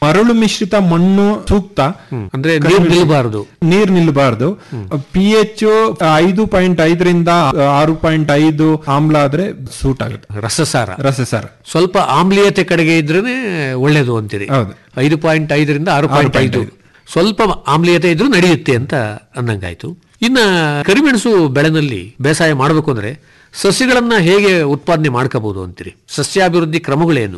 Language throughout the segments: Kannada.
ಮರಳು ಮಿಶ್ರಿತ ಮಣ್ಣು ಸೂಕ್ತ ಅಂದ್ರೆ ನೀರು ನಿಲ್ಲಬಾರದು ನೀರ್ ನಿಲ್ಲಬಾರ್ದು ಪಿ ಎಚ್ ಐದು ಪಾಯಿಂಟ್ ಐದರಿಂದ ಆರು ಪಾಯಿಂಟ್ ಐದು ಆಮ್ಲ ಆದ್ರೆ ಸೂಟ್ ಆಗುತ್ತೆ ರಸಸಾರ ರಸಸಾರ ಸ್ವಲ್ಪ ಆಮ್ಲೀಯತೆ ಕಡೆಗೆ ಇದ್ರೇನೆ ಒಳ್ಳೇದು ಅಂತೀರಿ ಹೌದು ಐದು ಪಾಯಿಂಟ್ ಐದರಿಂದ ಆರು ಪಾಯಿಂಟ್ ಐದು ಸ್ವಲ್ಪ ಆಮ್ಲೀಯತೆ ಇದ್ರೂ ನಡೆಯುತ್ತೆ ಅಂತ ಅನ್ನಂಗಾಯ್ತು ಇನ್ನ ಕರಿಮೆಣಸು ಬೆಳೆನಲ್ಲಿ ಬೇಸಾಯ ಮಾಡಬೇಕು ಅಂದ್ರೆ ಸಸ್ಯಗಳನ್ನ ಹೇಗೆ ಉತ್ಪಾದನೆ ಮಾಡ್ಕೋಬಹುದು ಅಂತೀರಿ ಸಸ್ಯಾಭಿವೃದ್ಧಿ ಕ್ರಮಗಳೇನು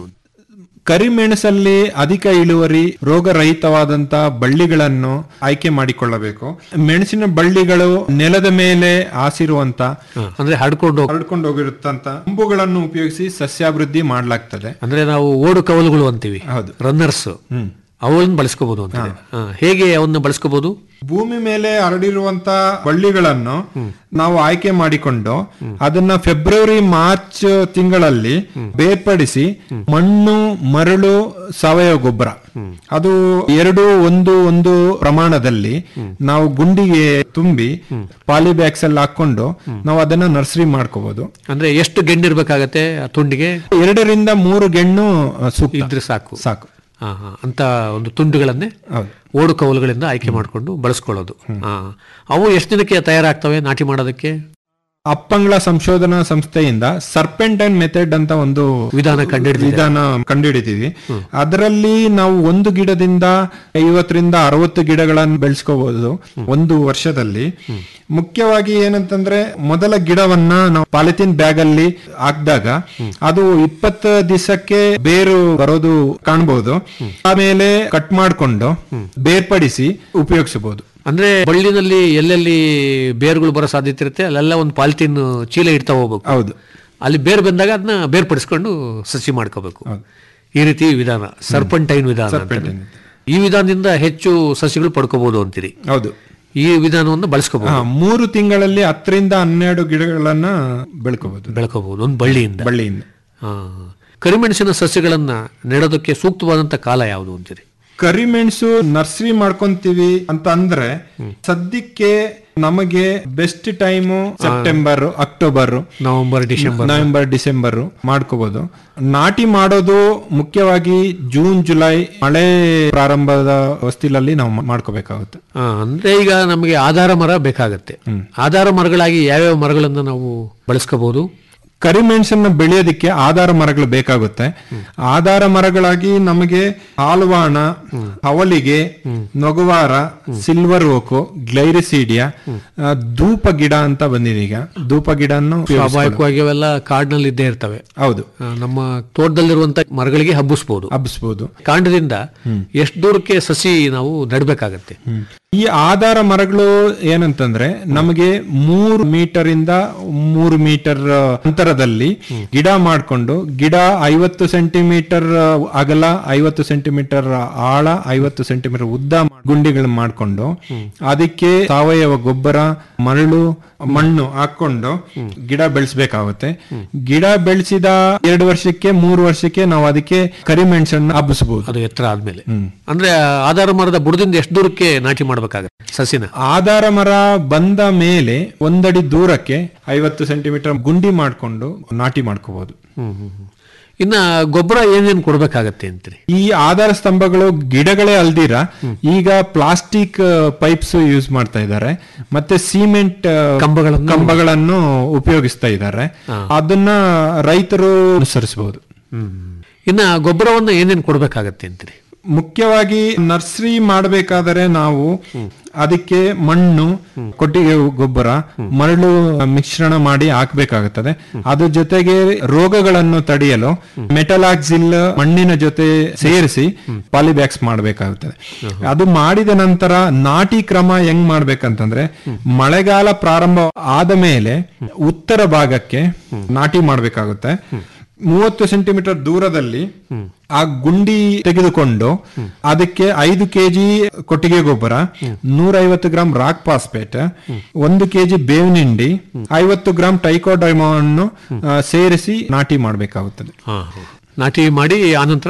ಕರಿಮೆಣಸಲ್ಲಿ ಅಧಿಕ ಇಳುವರಿ ರೋಗರಹಿತವಾದಂತ ಬಳ್ಳಿಗಳನ್ನು ಆಯ್ಕೆ ಮಾಡಿಕೊಳ್ಳಬೇಕು ಮೆಣಸಿನ ಬಳ್ಳಿಗಳು ನೆಲದ ಮೇಲೆ ಹಾಸಿರುವಂತ ಹ, ಅಂದ್ರೆ ಹಡ್ಕೊಂಡು ಹೋಗ್- ಹರಡ್ಕೊಂಡು ಹೋಗಿರುತ್ತಂತ ಕೊಂಬುಗಳನ್ನು ಉಪಯೋಗಿಸಿ ಸಸ್ಯಾಭಿವೃದ್ಧಿ ಮಾಡಲಾಗ್ತದೆ ಅಂದ್ರೆ ನಾವು ಓಡು ಕವಲುಗಳು ಅಂತೀವಿ ಹೌದು. ರನ್ನರ್ಸ್ ಹ್ಮ್ ಅವುಗಳನ್ನ ಬಳಸ್ಕೋಬಹುದು ಅಂತ ಹೇಗೆ ಅವನ್ನ ಬಳಸ್ಕೋಬಹುದು ಭೂಮಿ ಮೇಲೆ ಹರಡಿರುವಂತ ಬಳ್ಳಿಗಳನ್ನು ನಾವು ಆಯ್ಕೆ ಮಾಡಿಕೊಂಡು ಅದನ್ನ ಫೆಬ್ರವರಿ ಮಾರ್ಚ್ ತಿಂಗಳಲ್ಲಿ ಬೇರ್ಪಡಿಸಿ ಮಣ್ಣು ಮರಳು ಸಾವಯವ ಗೊಬ್ಬರ ಅದು ಎರಡು ಒಂದು ಒಂದು ಪ್ರಮಾಣದಲ್ಲಿ ನಾವು ಗುಂಡಿಗೆ ತುಂಬಿ ಪಾಲಿಬ್ಯಾಗ್ಸ್ ಅಲ್ಲಿ ಹಾಕೊಂಡು ನಾವು ಅದನ್ನ ನರ್ಸರಿ ಮಾಡ್ಕೋಬಹುದು ಅಂದ್ರೆ ಎಷ್ಟು ಗೆಣ್ಣಿರ್ಬೇಕಾಗತ್ತೆ ಆ ತುಂಡಿಗೆ ಎರಡರಿಂದ ಮೂರು ಗೆಣ್ಣು ಅಹ್, ಸೂಕ್ತ ಇದ್ರೆ ಸಾಕು ಸಾಕು ಹಾ, ಹಾ. ಅಂತ ಒಂದು ತುಂಡುಗಳನ್ನೇ ಹೌದು ಓಡು ಕವಲುಗಳಿಂದ ಆಯ್ಕೆ ಮಾಡಿಕೊಂಡು ಬಳಸ್ಕೊಳ್ಳೋದು ಹಾ. ಅವು ಎಷ್ಟು ದಿನಕ್ಕೆ ತಯಾರಾಗ್ತವೆ ನಾಟಿ ಮಾಡೋದಕ್ಕೆ ಅಪ್ಪಂಗಳ ಸಂಶೋಧನಾ ಸಂಸ್ಥೆಯಿಂದ ಸರ್ಪೆಂಟೈನ್ ಮೆಥಡ್ ಅಂತ ಒಂದು ವಿಧಾನ ಕಂಡುಹಿಡಿದಿದೆ. ವಿಧಾನ ಕಂಡುಹಿಡಿದೀವಿ ಅದರಲ್ಲಿ ನಾವು ಒಂದು ಗಿಡದಿಂದ ಐವತ್ತರಿಂದ ಅರವತ್ತು ಗಿಡಗಳನ್ನು ಬೆಳೆಸ್ಕೋಬಹುದು ಒಂದು ವರ್ಷದಲ್ಲಿ ಮುಖ್ಯವಾಗಿ ಏನಂತಂದ್ರೆ ಮೊದಲ ಗಿಡವನ್ನ ನಾವು ಪಾಲಿಥಿನ್ ಬ್ಯಾಗ್ ಅಲ್ಲಿ ಹಾಕಿದಾಗ ಅದು ಇಪ್ಪತ್ತು ದಿವಸಕ್ಕೆ ಬೇರು ಬರೋದು ಕಾಣಬಹುದು ಆಮೇಲೆ ಕಟ್ ಮಾಡ್ಕೊಂಡು ಬೇರ್ಪಡಿಸಿ ಉಪಯೋಗಿಸಬಹುದು ಅಂದ್ರೆ ಬಳ್ಳಿನಲ್ಲಿ ಎಲ್ಲೆಲ್ಲಿ ಬೇರುಗಳು ಬರೋ ಸಾಧ್ಯತೆ ಇರುತ್ತೆ ಅಲ್ಲೆಲ್ಲ ಒಂದು ಪಾಲಿಥೀನ್ ಚೀಲ ಇಡ್ತಾ ಹೋಗ್ಬೇಕು ಹೌದು ಅಲ್ಲಿ ಬೇರು ಬಂದಾಗ ಅದನ್ನ ಬೇರ್ಪಡಿಸ್ಕೊಂಡು ಸಸಿ ಮಾಡ್ಕೋಬೇಕು ಈ ರೀತಿ ವಿಧಾನ ಸರ್ಪಂಟೈನ್ ವಿಧಾನ ಅಂತಾರೆ. ಈ ವಿಧಾನದಿಂದ ಹೆಚ್ಚು ಸಸಿಗಳು ಪಡ್ಕೋಬಹುದು ಅಂತೀರಿ ಹೌದು ಈ ವಿಧಾನವನ್ನು ಬಳಸ್ಕೋಬಹುದು ಹಾ, ಮೂರು ತಿಂಗಳಲ್ಲಿ ಹತ್ತರಿಂದ ಹನ್ನೆರಡು ಗಿಡಗಳನ್ನ ಬೆಳ್ಕೋಬಹುದು ಬೆಳ್ಕೋಬಹುದು ಒಂದು ಬಳ್ಳಿಯಿಂದ ಬಳ್ಳಿಯಿಂದ ಹಾ. ಕರಿಮೆಣಸಿನ ಸಸ್ಯಗಳನ್ನ ನೆಡೋದಕ್ಕೆ ಸೂಕ್ತವಾದಂತ ಕಾಲ ಯಾವುದು ಅಂತೀರಿ ಕರಿಮೆಣಸು ನರ್ಸರಿ ಮಾಡ್ಕೊಂತೀವಿ ಅಂತ ಅಂದ್ರೆ ಸದ್ಯಕ್ಕೆ ನಮಗೆ best time September October November December November December ಮಾಡ್ಕೋಬಹುದು ನಾಟಿ ಮಾಡೋದು ಮುಖ್ಯವಾಗಿ ಜೂನ್ ಜುಲೈ ಮಳೆ ಪ್ರಾರಂಭದ ಹೊಸ್ತಿಲಲ್ಲಿ ನಾವು ಮಾಡ್ಕೋಬೇಕಾಗುತ್ತೆ ಆ, ಅಂದ್ರೆ ಈಗ ನಮಗೆ ಆಧಾರ ಮರ ಬೇಕಾಗತ್ತೆ ಆಧಾರ ಮರಗಳಾಗಿ ಯಾವ್ಯಾವ ಮರಗಳನ್ನ ನಾವು ಬಳಸ್ಕೋಬಹುದು ಕರಿಮೆಣಸನ್ನ ಬೆಳೆಯೋದಕ್ಕೆ ಆಧಾರ ಮರಗಳು ಬೇಕಾಗುತ್ತೆ ಆಧಾರ ಮರಗಳಾಗಿ ನಮಗೆ ಹಾಲ್ವಾಣ ಹವಲಿಗೆ ನೊಗವಾರ ಸಿಲ್ವರ್ ಓಕು ಗ್ಲೈರಿಸೀಡಿಯಾ ಆ, ಧೂಪ ಗಿಡ ಅಂತ ಬಂದಿದೆ ಈಗ ಧೂಪ ಗಿಡನ್ನು ಉಪಯೋಗಿಸ್ಕೊಳ್ಳೋದು. ಸ್ವಾಭಾವಿಕವಾಗಿ ಅವೆಲ್ಲ ಕಾಡಿನಲ್ಲಿ ಇದ್ದೇ ಇರ್ತವೆ ಹೌದು ಆ, ನಮ್ಮ ತೋಟದಲ್ಲಿರುವಂತ ಮರಗಳಿಗೆ ಹಬ್ಬಿಸ್ಬೋದು ಹಬ್ಬಿಸ್ಬೋದು ಕಾಂಡದಿಂದ ಎಷ್ಟು ದೂರಕ್ಕೆ ಸಸಿ ನಾವು ನೆಡ್ಬೇಕಾಗತ್ತೆ ಈ ಆಧಾರ ಮರಗಳು ಏನಂತಂದ್ರೆ ನಮಗೆ ಮೂರು ಮೀಟರ್ ಇಂದ ಮೂರು ಮೀಟರ್ ಅಂತರದಲ್ಲಿ ಗಿಡ ಮಾಡ್ಕೊಂಡು ಗಿಡ ಐವತ್ತು ಸೆಂಟಿಮೀಟರ್ ಅಗಲ ಐವತ್ತು ಸೆಂಟಿಮೀಟರ್ ಆಳ ಐವತ್ತು ಸೆಂಟಿಮೀಟರ್ ಉದ್ದ ಗುಂಡಿಗಳು ಮಾಡ್ಕೊಂಡು ಅದಕ್ಕೆ ಸಾವಯವ ಗೊಬ್ಬರ ಮರಳು ಮಣ್ಣು ಹಾಕೊಂಡು ಗಿಡ ಬೆಳೆಸ್ಬೇಕಾಗುತ್ತೆ ಗಿಡ ಬೆಳೆಸಿದ ಎರಡು ವರ್ಷಕ್ಕೆ ಮೂರು ವರ್ಷಕ್ಕೆ ನಾವು ಅದಕ್ಕೆ ಕರಿಮೆಣಸನ್ನು ಹಬ್ಬಿಸಬಹುದು ಅದು ಎತ್ತರ ಆದ್ಮೇಲೆ ಅಂದ್ರೆ ಆಧಾರ ಮರದ ಬುಡದಿಂದ ಎಷ್ಟು ದೂರಕ್ಕೆ ನಾಟಿ ಮಾಡ್ಬೇಕಾಗತ್ತೆ ಸಸಿನ ಆಧಾರ ಮರ ಬಂದ ಮೇಲೆ ಒಂದಡಿ ದೂರಕ್ಕೆ ಐವತ್ತು ಸೆಂಟಿಮೀಟರ್ ಗುಂಡಿ ಮಾಡ್ಕೊಂಡು ನಾಟಿ ಮಾಡ್ಕೋಬಹುದು ಹ್ಮ್ ಹ್ಮ್ ಹ್ಮ್. ಇನ್ನ ಗೊಬ್ಬರ ಏನೇನ್ ಕೊಡ್ಬೇಕಾಗತ್ತೆ ಅಂತೀರಿ ಈ ಆಧಾರ ಸ್ತಂಭಗಳು ಗಿಡಗಳೇ ಅಲ್ದಿರ ಈಗ ಪ್ಲಾಸ್ಟಿಕ್ ಪೈಪ್ಸ್ ಯೂಸ್ ಮಾಡ್ತಾ ಇದ್ದಾರೆ ಮತ್ತೆ ಸಿಮೆಂಟ್ ಕಂಬಗಳನ್ನು- ಕಂಬಗಳನ್ನು ಉಪಯೋಗಿಸ್ತಾ ಇದ್ದಾರೆ ಅದನ್ನ ರೈತರು ಅನುಸರಿಸಬಹುದು ಹ್ಮ್ ಇನ್ನ ಗೊಬ್ಬರವನ್ನ ಏನೇನ್ ಕೊಡ್ಬೇಕಾಗತ್ತೆ ಅಂತೀರಿ ಮುಖ್ಯವಾಗಿ ನರ್ಸರಿ ಮಾಡಬೇಕಾದರೆ ನಾವು ಅದಕ್ಕೆ ಮಣ್ಣು ಕೊಟ್ಟಿಗೆ ಗೊಬ್ಬರ ಮರಳು ಮಿಶ್ರಣ ಮಾಡಿ ಹಾಕ್ಬೇಕಾಗುತ್ತದೆ ಅದ್ರ ಜೊತೆಗೆ ರೋಗಗಳನ್ನು ತಡೆಯಲು ಮೆಟಲಾಕ್ಸಿಲ್ ಮಣ್ಣಿನ ಜೊತೆ ಸೇರಿಸಿ ಪಾಲಿಬ್ಯಾಗ್ಸ್ ಮಾಡಬೇಕಾಗುತ್ತದೆ ಅದು ಮಾಡಿದ ನಂತರ ನಾಟಿ ಕ್ರಮ ಹೆಂಗ್ ಮಾಡ್ಬೇಕಂತಂದ್ರೆ ಮಳೆಗಾಲ ಪ್ರಾರಂಭ ಆದ ಮೇಲೆ ಉತ್ತರ ಭಾಗಕ್ಕೆ ನಾಟಿ ಮಾಡಬೇಕಾಗುತ್ತೆ ಮೂವತ್ತು ಸೆಂಟಿಮೀಟರ್ ದೂರದಲ್ಲಿ ಆ ಗುಂಡಿ ತೆಗೆದುಕೊಂಡು ಅದಕ್ಕೆ ಐದು ಕೆಜಿ ಕೊಟ್ಟಿಗೆ ಗೊಬ್ಬರ ನೂರೈವತ್ತು ಗ್ರಾಂ ರಾಕ್ ಪಾಸ್ಪೇಟ್ ಒಂದು ಕೆಜಿ ಬೇವಿನ ಹಿಂಡಿ ಐವತ್ತು ಗ್ರಾಂ ಟೈಕೋಡೈಮನ್ನು ಸೇರಿಸಿ ನಾಟಿ ಮಾಡಬೇಕಾಗುತ್ತದೆ ಹಾ ಹಾ. ನಾಟಿ ಮಾಡಿ ಆನಂತರ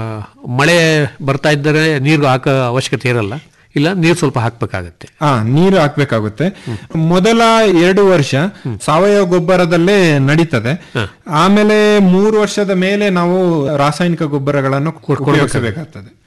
ಮಳೆ ಬರ್ತಾ ಇದ್ದರೆ ನೀರು ಹಾಕೋ ಅವಶ್ಯಕತೆ ಇರಲ್ಲ ಇಲ್ಲ ನೀರು ಸ್ವಲ್ಪ ಹಾಕ್ಬೇಕಾಗತ್ತೆ ಆ ನೀರು ಹಾಕ್ಬೇಕಾಗುತ್ತೆ ಮೊದಲ ಎರಡು ವರ್ಷ ಸಾವಯವ ಗೊಬ್ಬರದಲ್ಲೇ ನಡೀತದೆ ಆಮೇಲೆ ಮೂರು ವರ್ಷದ ಮೇಲೆ ನಾವು ರಾಸಾಯನಿಕ ಗೊಬ್ಬರಗಳನ್ನು ಉಪಯೋಗಿಸಬೇಕಾಗ್ತದೆ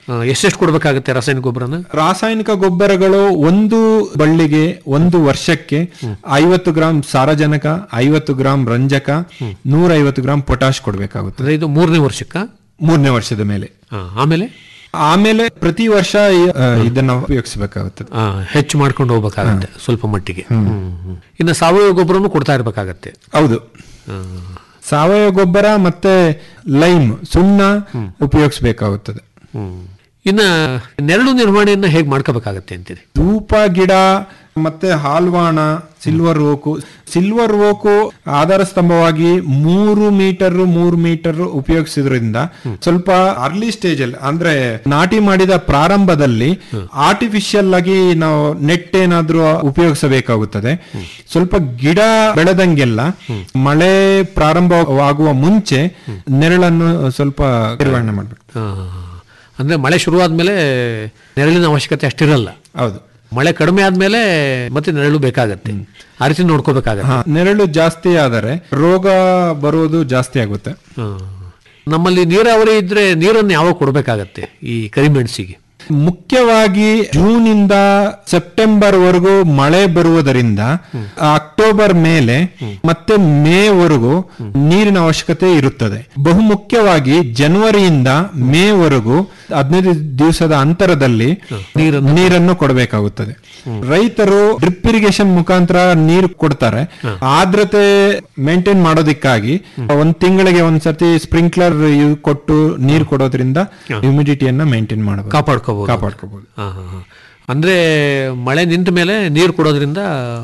ಆ, ಎಷ್ಟೆಷ್ಟು ಕೊಡಬೇಕಾಗುತ್ತೆ ರಾಸಾಯನಿಕ ಗೊಬ್ಬರನ ರಾಸಾಯನಿಕ ಗೊಬ್ಬರಗಳು ಒಂದು ಬಳ್ಳಿಗೆ ಒಂದು ವರ್ಷಕ್ಕೆ ಐವತ್ತು ಗ್ರಾಂ ಸಾರಜನಕ ಐವತ್ತು ಗ್ರಾಂ ರಂಜಕ ನೂರ ಐವತ್ತು ಗ್ರಾಂ ಪೊಟಾಶ್ ಕೊಡಬೇಕಾಗುತ್ತೆ ಅಂದ್ರೆ ಇದು ಮೂರನೇ ವರ್ಷಕ್ಕ ಮೂರನೇ ವರ್ಷದ ಮೇಲೆ ಆ, ಆಮೇಲೆ ಆಮೇಲೆ ಪ್ರತಿ ವರ್ಷ ಈ- ಆ, ಇದನ್ನ ಉಪಯೋಗಿಸಬೇಕಾಗುತ್ತದೆ ಆ, ಹೆಚ್ಚು ಮಾಡ್ಕೊಂಡು ಹೋಗ್ಬೇಕಾಗತ್ತೆ ಸ್ವಲ್ಪ ಮಟ್ಟಿಗೆ ಹ್ಮ್, ಹ್ಮ್. ಇನ್ನು ಸಾವಯವ ಗೊಬ್ಬರನು ಕೊಡ್ತಾ ಇರ್ಬೇಕಾಗತ್ತೆ ಹೌದು ಆ, ಸಾವಯವ ಗೊಬ್ಬರ ಮತ್ತೆ ಲೈಮ್ ಸುಣ್ಣ ಉಪಯೋಗಿಸಬೇಕಾಗುತ್ತದೆ ಹ್ಮ್. ಇನ್ನ ನೆರಳು ನಿರ್ವಹಣೆಯನ್ನ ಹೇಗೆ ಮಾಡ್ಕೋಬೇಕಾಗತ್ತೆ ಅಂತೀರಿ ಧೂಪ ಗಿಡ ಮತ್ತೆ ಹಾಲ್ವಾಣ ಸಿಲ್ವರ್ ಓಕು ಸಿಲ್ವರ್ ಓಕು ಆಧಾರ ಸ್ತಂಭವಾಗಿ ಮೂರು ಮೀಟರ್ ಮೂರು ಮೀಟರ್ ಉಪಯೋಗಿಸಿದ್ರಿಂದ ಸ್ವಲ್ಪ ಅರ್ಲಿ ಸ್ಟೇಜ್ ಅಲ್ಲಿ ಅಂದ್ರೆ ನಾಟಿ ಮಾಡಿದ ಪ್ರಾರಂಭದಲ್ಲಿ ಆರ್ಟಿಫಿಷಿಯಲ್ ಆಗಿ ನಾವು ನೆಟ್ ಏನಾದ್ರೂ ಉಪಯೋಗಿಸಬೇಕಾಗುತ್ತದೆ ಸ್ವಲ್ಪ ಗಿಡ ಬೆಳೆದಂಗೆಲ್ಲ ಮಳೆ ಪ್ರಾರಂಭವಾಗುವ ಮುಂಚೆ ನೆರಳನ್ನು ಸ್ವಲ್ಪ ನಿರ್ವಹಣೆ ಮಾಡ್ಬೇಕು ಆ, ಅಂದ್ರೆ ಮಳೆ ಶುರುವಾದ್ಮೇಲೆ ನೆರಳಿನ ಅವಶ್ಯಕತೆ ಅಷ್ಟಿರಲ್ಲ ಹೌದು ಮಳೆ ಕಡಿಮೆ ಆದ್ಮೇಲೆ ಮತ್ತೆ ನೆರಳು ಬೇಕಾಗತ್ತೆ ಆ ರೀತಿ ನೋಡ್ಕೋಬೇಕಾಗತ್ತೆ ಹಾ ನೆರಳು ಜಾಸ್ತಿ ಆದರೆ ರೋಗ ಬರುವುದು ಜಾಸ್ತಿ ಆಗುತ್ತೆ ಆ. ನಮ್ಮಲ್ಲಿ ನೀರಾವರಿ ಇದ್ರೆ ನೀರನ್ನು ಯಾವಾಗ ಕೊಡ್ಬೇಕಾಗತ್ತೆ ಈ ಕರಿಮೆಣಸಿಗೆ ಮುಖ್ಯವಾಗಿ ಜೂನ್ ಇಂದ ಸೆಪ್ಟೆಂಬರ್ ವರೆಗೂ ಮಳೆ ಬರುವುದರಿಂದ ಅಕ್ಟೋಬರ್ ಮೇಲೆ ಮತ್ತೆ ಮೇ ವರೆಗೂ ನೀರಿನ ಅವಶ್ಯಕತೆ ಇರುತ್ತದೆ ಬಹುಮುಖ್ಯವಾಗಿ ಜನವರಿಯಿಂದ ಮೇ ವರೆಗೂ ಹದಿನೈದು ದಿವಸದ ಅಂತರದಲ್ಲಿ ನೀರನ್ನು ನೀರನ್ನು ಕೊಡಬೇಕಾಗುತ್ತದೆ ರೈತರು ಡ್ರಿಪ್ ಇರಿಗೇಷನ್ ಮುಖಾಂತರ ನೀರು ಕೊಡ್ತಾರೆ ಆರ್ದ್ರತೆ ಮೇಂಟೈನ್ ಮಾಡೋದಕ್ಕಾಗಿ ಒಂದ್ ತಿಂಗಳಿಗೆ ಒಂದ್ಸತಿ ಸ್ಪ್ರಿಂಕ್ಲರ್ ಕೊಟ್ಟು ನೀರು ಕೊಡೋದ್ರಿಂದ ಹ್ಯುಮಿಡಿಟಿಯನ್ನ ಮೇಂಟೈನ್ ಮಾಡಬಹುದು ಕಾಪಾಡ್ಕೋಬಹುದು ಕಾಪಾಡ್ಕೋಬಹುದು ಆ, ಹಾ, ಹಾ. ಅಂದ್ರೆ ಮಳೆ ನಿಂತ ಮೇಲೆ ನೀರು ಕೊಡೋದ್ರಿಂದ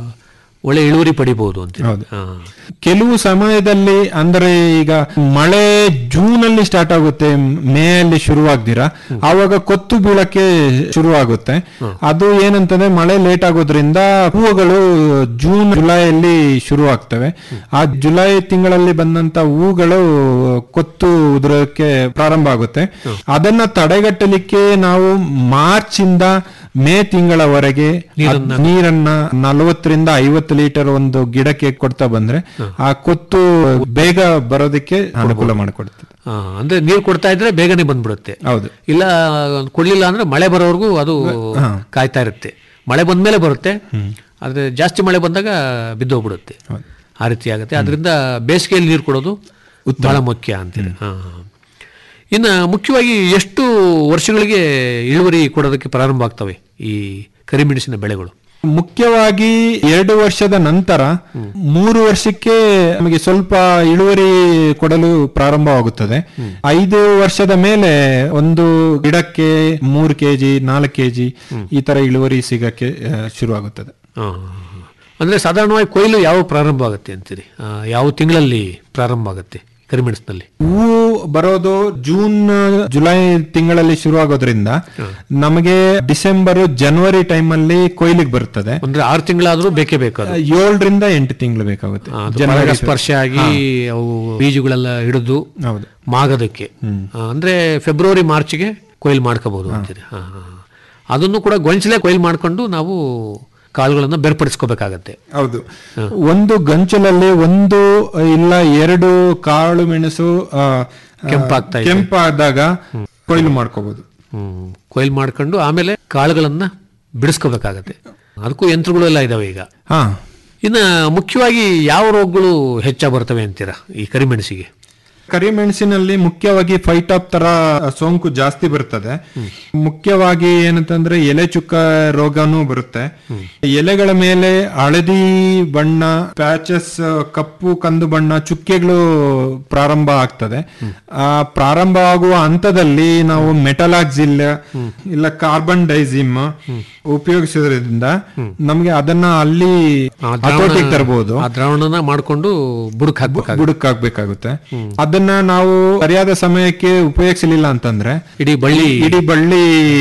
ಒಳ್ಳೆ ಇಳುವರಿ ಪಡಿಬಹುದು ಅಂತ ಹೌದು. ಕೆಲವು ಸಮಯದಲ್ಲಿ ಅಂದ್ರೆ ಈಗ ಮಳೆ ಜೂನ್ ಅಲ್ಲಿ ಸ್ಟಾರ್ಟ್ ಆಗುತ್ತೆ ಮೇ ಅಲ್ಲಿ ಶುರುವಾಗ್ದಿರಾ ಆವಾಗ ಕೊತ್ತು ಬೀಳಕ್ಕೆ ಶುರುವಾಗುತ್ತೆ ಅದು ಏನಂತಂದ್ರೆ ಮಳೆ ಲೇಟ್ ಆಗೋದ್ರಿಂದ ಹೂವುಗಳು ಜೂನ್ ಜುಲೈಯಲ್ಲಿ ಶುರು ಆಗ್ತವೆ ಆ ಜುಲೈ ತಿಂಗಳಲ್ಲಿ ಬಂದಂತ ಹೂಗಳು ಕೊತ್ತು ಉದುರಕ್ಕೆ ಪ್ರಾರಂಭ ಆಗುತ್ತೆ ಅದನ್ನ ತಡೆಗಟ್ಟಲಿಕ್ಕೆ ನಾವು ಮಾರ್ಚ್ ಇಂದ ಮೇ ತಿಂಗಳವರೆಗೆ ಅದ್ ನೀರನ್ನ ನಲವತ್ತರಿಂದ ಐವತ್ತು ಲೀಟರ್ ಒಂದು ಗಿಡಕ್ಕೆ ಕೊಡ್ತಾ ಬಂದ್ರೆ ಆ ಕೊತ್ತು ಬೇಗ ಬರೋದಕ್ಕೆ ಅನುಕೂಲ ಮಾಡಿಕೊಡುತ್ತೆ ಆ, ಅಂದ್ರೆ ನೀರು ಕೊಡ್ತಾ ಇದ್ರೆ ಬೇಗನೆ ಬಂದ್ಬಿಡುತ್ತೆ ಹೌದು ಇಲ್ಲ ಕೊಡ್ಲಿಲ್ಲ ಅಂದ್ರೆ ಮಳೆ ಬರೋವರೆಗೂ ಅದು ಕಾಯ್ತಾ ಇರುತ್ತೆ ಮಳೆ ಬಂದ್ಮೇಲೆ ಬರುತ್ತೆ ಆದ್ರೆ ಜಾಸ್ತಿ ಮಳೆ ಬಂದಾಗ ಬಿದ್ದೋಗ್ಬಿಡುತ್ತೆ ಆ ರೀತಿ ಆಗುತ್ತೆ ಅದರಿಂದ ಬೇಸಿಗೆಯಲ್ಲಿ ನೀರು ಕೊಡೋದು ಬಹಳ ಮುಖ್ಯ ಅಂತೀರಿ ಹಾ ಹಾ. ಇನ್ನು ಮುಖ್ಯವಾಗಿ ಎಷ್ಟು ವರ್ಷಗಳಿಗೆ ಇಳುವರಿ ಕೊಡೋದಕ್ಕೆ ಪ್ರಾರಂಭ ಆಗ್ತವೆ ಈ ಕರಿಮೆಣಸಿನ ಬೆಳೆಗಳು ಮುಖ್ಯವಾಗಿ ಎರಡು ವರ್ಷದ ನಂತರ ಮೂರು ವರ್ಷಕ್ಕೆ ನಮಗೆ ಸ್ವಲ್ಪ ಇಳುವರಿ ಕೊಡಲು ಪ್ರಾರಂಭವಾಗುತ್ತದೆ ಐದು ವರ್ಷದ ಮೇಲೆ ಒಂದು ಗಿಡಕ್ಕೆ ಮೂರು ಕೆಜಿ ನಾಲ್ಕು ಕೆಜಿ ಈ ತರ ಇಳುವರಿ ಸಿಗಕ್ಕೆ ಆ, ಶುರುವಾಗುತ್ತದೆ ಆ, ಅಂದ್ರೆ ಸಾಧಾರಣವಾಗಿ ಕೊಯ್ಲು ಯಾವ ಪ್ರಾರಂಭ ಆಗುತ್ತೆ ಅಂತೀರಿ ಆ, ಯಾವ ತಿಂಗಳಲ್ಲಿ ಪ್ರಾರಂಭ ಆಗುತ್ತೆ ಕರಿಮೆಣಸಿನಲ್ಲಿ ಹೂವು ಬರೋದು ಜೂನ್ ಜುಲೈ ತಿಂಗಳಲ್ಲಿ ಶುರುವಾಗೋದ್ರಿಂದ ನಮಗೆ ಡಿಸೆಂಬರ್ ಜನವರಿ ಟೈಮ್ ಅಲ್ಲಿ ಕೊಯ್ಲಿಗೆ ಬರುತ್ತದೆ ಅಂದ್ರೆ ಆರು ತಿಂಗಳಾದ್ರೂ ಬೇಕೇ ಬೇಕು ಅದು ಏಳರಿಂದ ಎಂಟು ತಿಂಗಳು ಬೇಕಾಗುತ್ತೆ ಆ, ಅದು ಜನವರಿ ಪರಾಗಸ್ಪರ್ಶ ಆಗಿ ಅವು ಬೀಜಗಳೆಲ್ಲ ಹಿಡಿದು ಹೌದು ಮಾಗೋದಕ್ಕೆ ಆ, ಅಂದ್ರೆ ಫೆಬ್ರವರಿ ಮಾರ್ಚ್ಗೆ ಕೊಯ್ಲು ಮಾಡ್ಕೋಬಹುದು ಅಂತೀರಿ ಹಾ, ಹಾ, ಹಾ. ಅದನ್ನು ಕೂಡ ಗೊಂಚಲೆ ಕೊಯ್ಲು ಮಾಡ್ಕೊಂಡು ನಾವು ಕಾಳುಗಳನ್ನ ಬೇರ್ಪಡಿಸ್ಕೋಬೇಕಾಗತ್ತೆ ಹೌದು ಒಂದು ಗಂಚಲಲ್ಲಿ ಒಂದು ಇಲ್ಲ ಎರಡು ಕಾಳು ಮೆಣಸು ಆ, ಆ, ಕೆಂಪಾಗ್ತಾ ಇದೆ. ಕೆಂಪಾದಾಗ ಕೊಯ್ಲು ಮಾಡ್ಕೋಬಹುದು ಹ್ಮ್ ಕೊಯ್ಲು ಮಾಡ್ಕೊಂಡು ಆಮೇಲೆ ಕಾಳುಗಳನ್ನ ಬಿಡಿಸ್ಕೋಬೇಕಾಗತ್ತೆ ಅದಕ್ಕೂ ಯಂತ್ರಗಳೆಲ್ಲ ಇದಾವೆ ಈಗ ಹಾ ಇನ್ನು ಮುಖ್ಯವಾಗಿ ಯಾವ ರೋಗಗಳು ಹೆಚ್ಚಾಗಿ ಬರ್ತವೆ ಅಂತೀರಾ ಈ ಕರಿಮೆಣಸಿಗೆ ಕರಿಮೆಣಸಿನಲ್ಲಿ ಮುಖ್ಯವಾಗಿ ಫೈಟಾಪ್ ತರ ಸೋಂಕು ಜಾಸ್ತಿ ಬರ್ತದೆ ಮುಖ್ಯವಾಗಿ ಏನಂತಂದ್ರೆ ಎಲೆ ಚುಕ್ಕ ರೋಗನೂ ಬರುತ್ತೆ ಎಲೆಗಳ ಮೇಲೆ ಹಳದಿ ಬಣ್ಣ ಪ್ಯಾಚಸ್ ಕಪ್ಪು ಕಂದು ಬಣ್ಣ ಚುಕ್ಕೆಗಳು ಪ್ರಾರಂಭ ಆಗ್ತದೆ ಆ ಪ್ರಾರಂಭ ಆಗುವ ಹಂತದಲ್ಲಿ ನಾವು ಮೆಟಲಾಕ್ಸಿಲ್ ಇಲ್ಲ ಕಾರ್ಬನ್ ಡೈಸಿಮ್ ಉಪಯೋಗಿಸೋದ್ರಿಂದ ನಮ್ಗೆ ಅದನ್ನ ಅಲ್ಲಿ ಆ ದ್ರಾವಣ- ಹತೋಟಿಗೆ ತರಬಹುದು ಆ ದ್ರಾವಣನ ಮಾಡ್ಕೊಂಡು ಬುಡಕ್ ಹಾಕ್ಬೇಕಾಗುತ್ತೆ ಬುಡಕ್ಕಾಗ್ಬೇಕಾಗುತ್ತೆ ಅದನ್ನ ನಾವು ಸರಿಯಾದ ಸಮಯಕ್ಕೆ ಉಪಯೋಗಿಸಲಿಲ್ಲ ಅಂತಂದ್ರೆ ಇಡೀ ಬಳ್ಳಿ ಇಡೀ ಬಳ್ಳಿ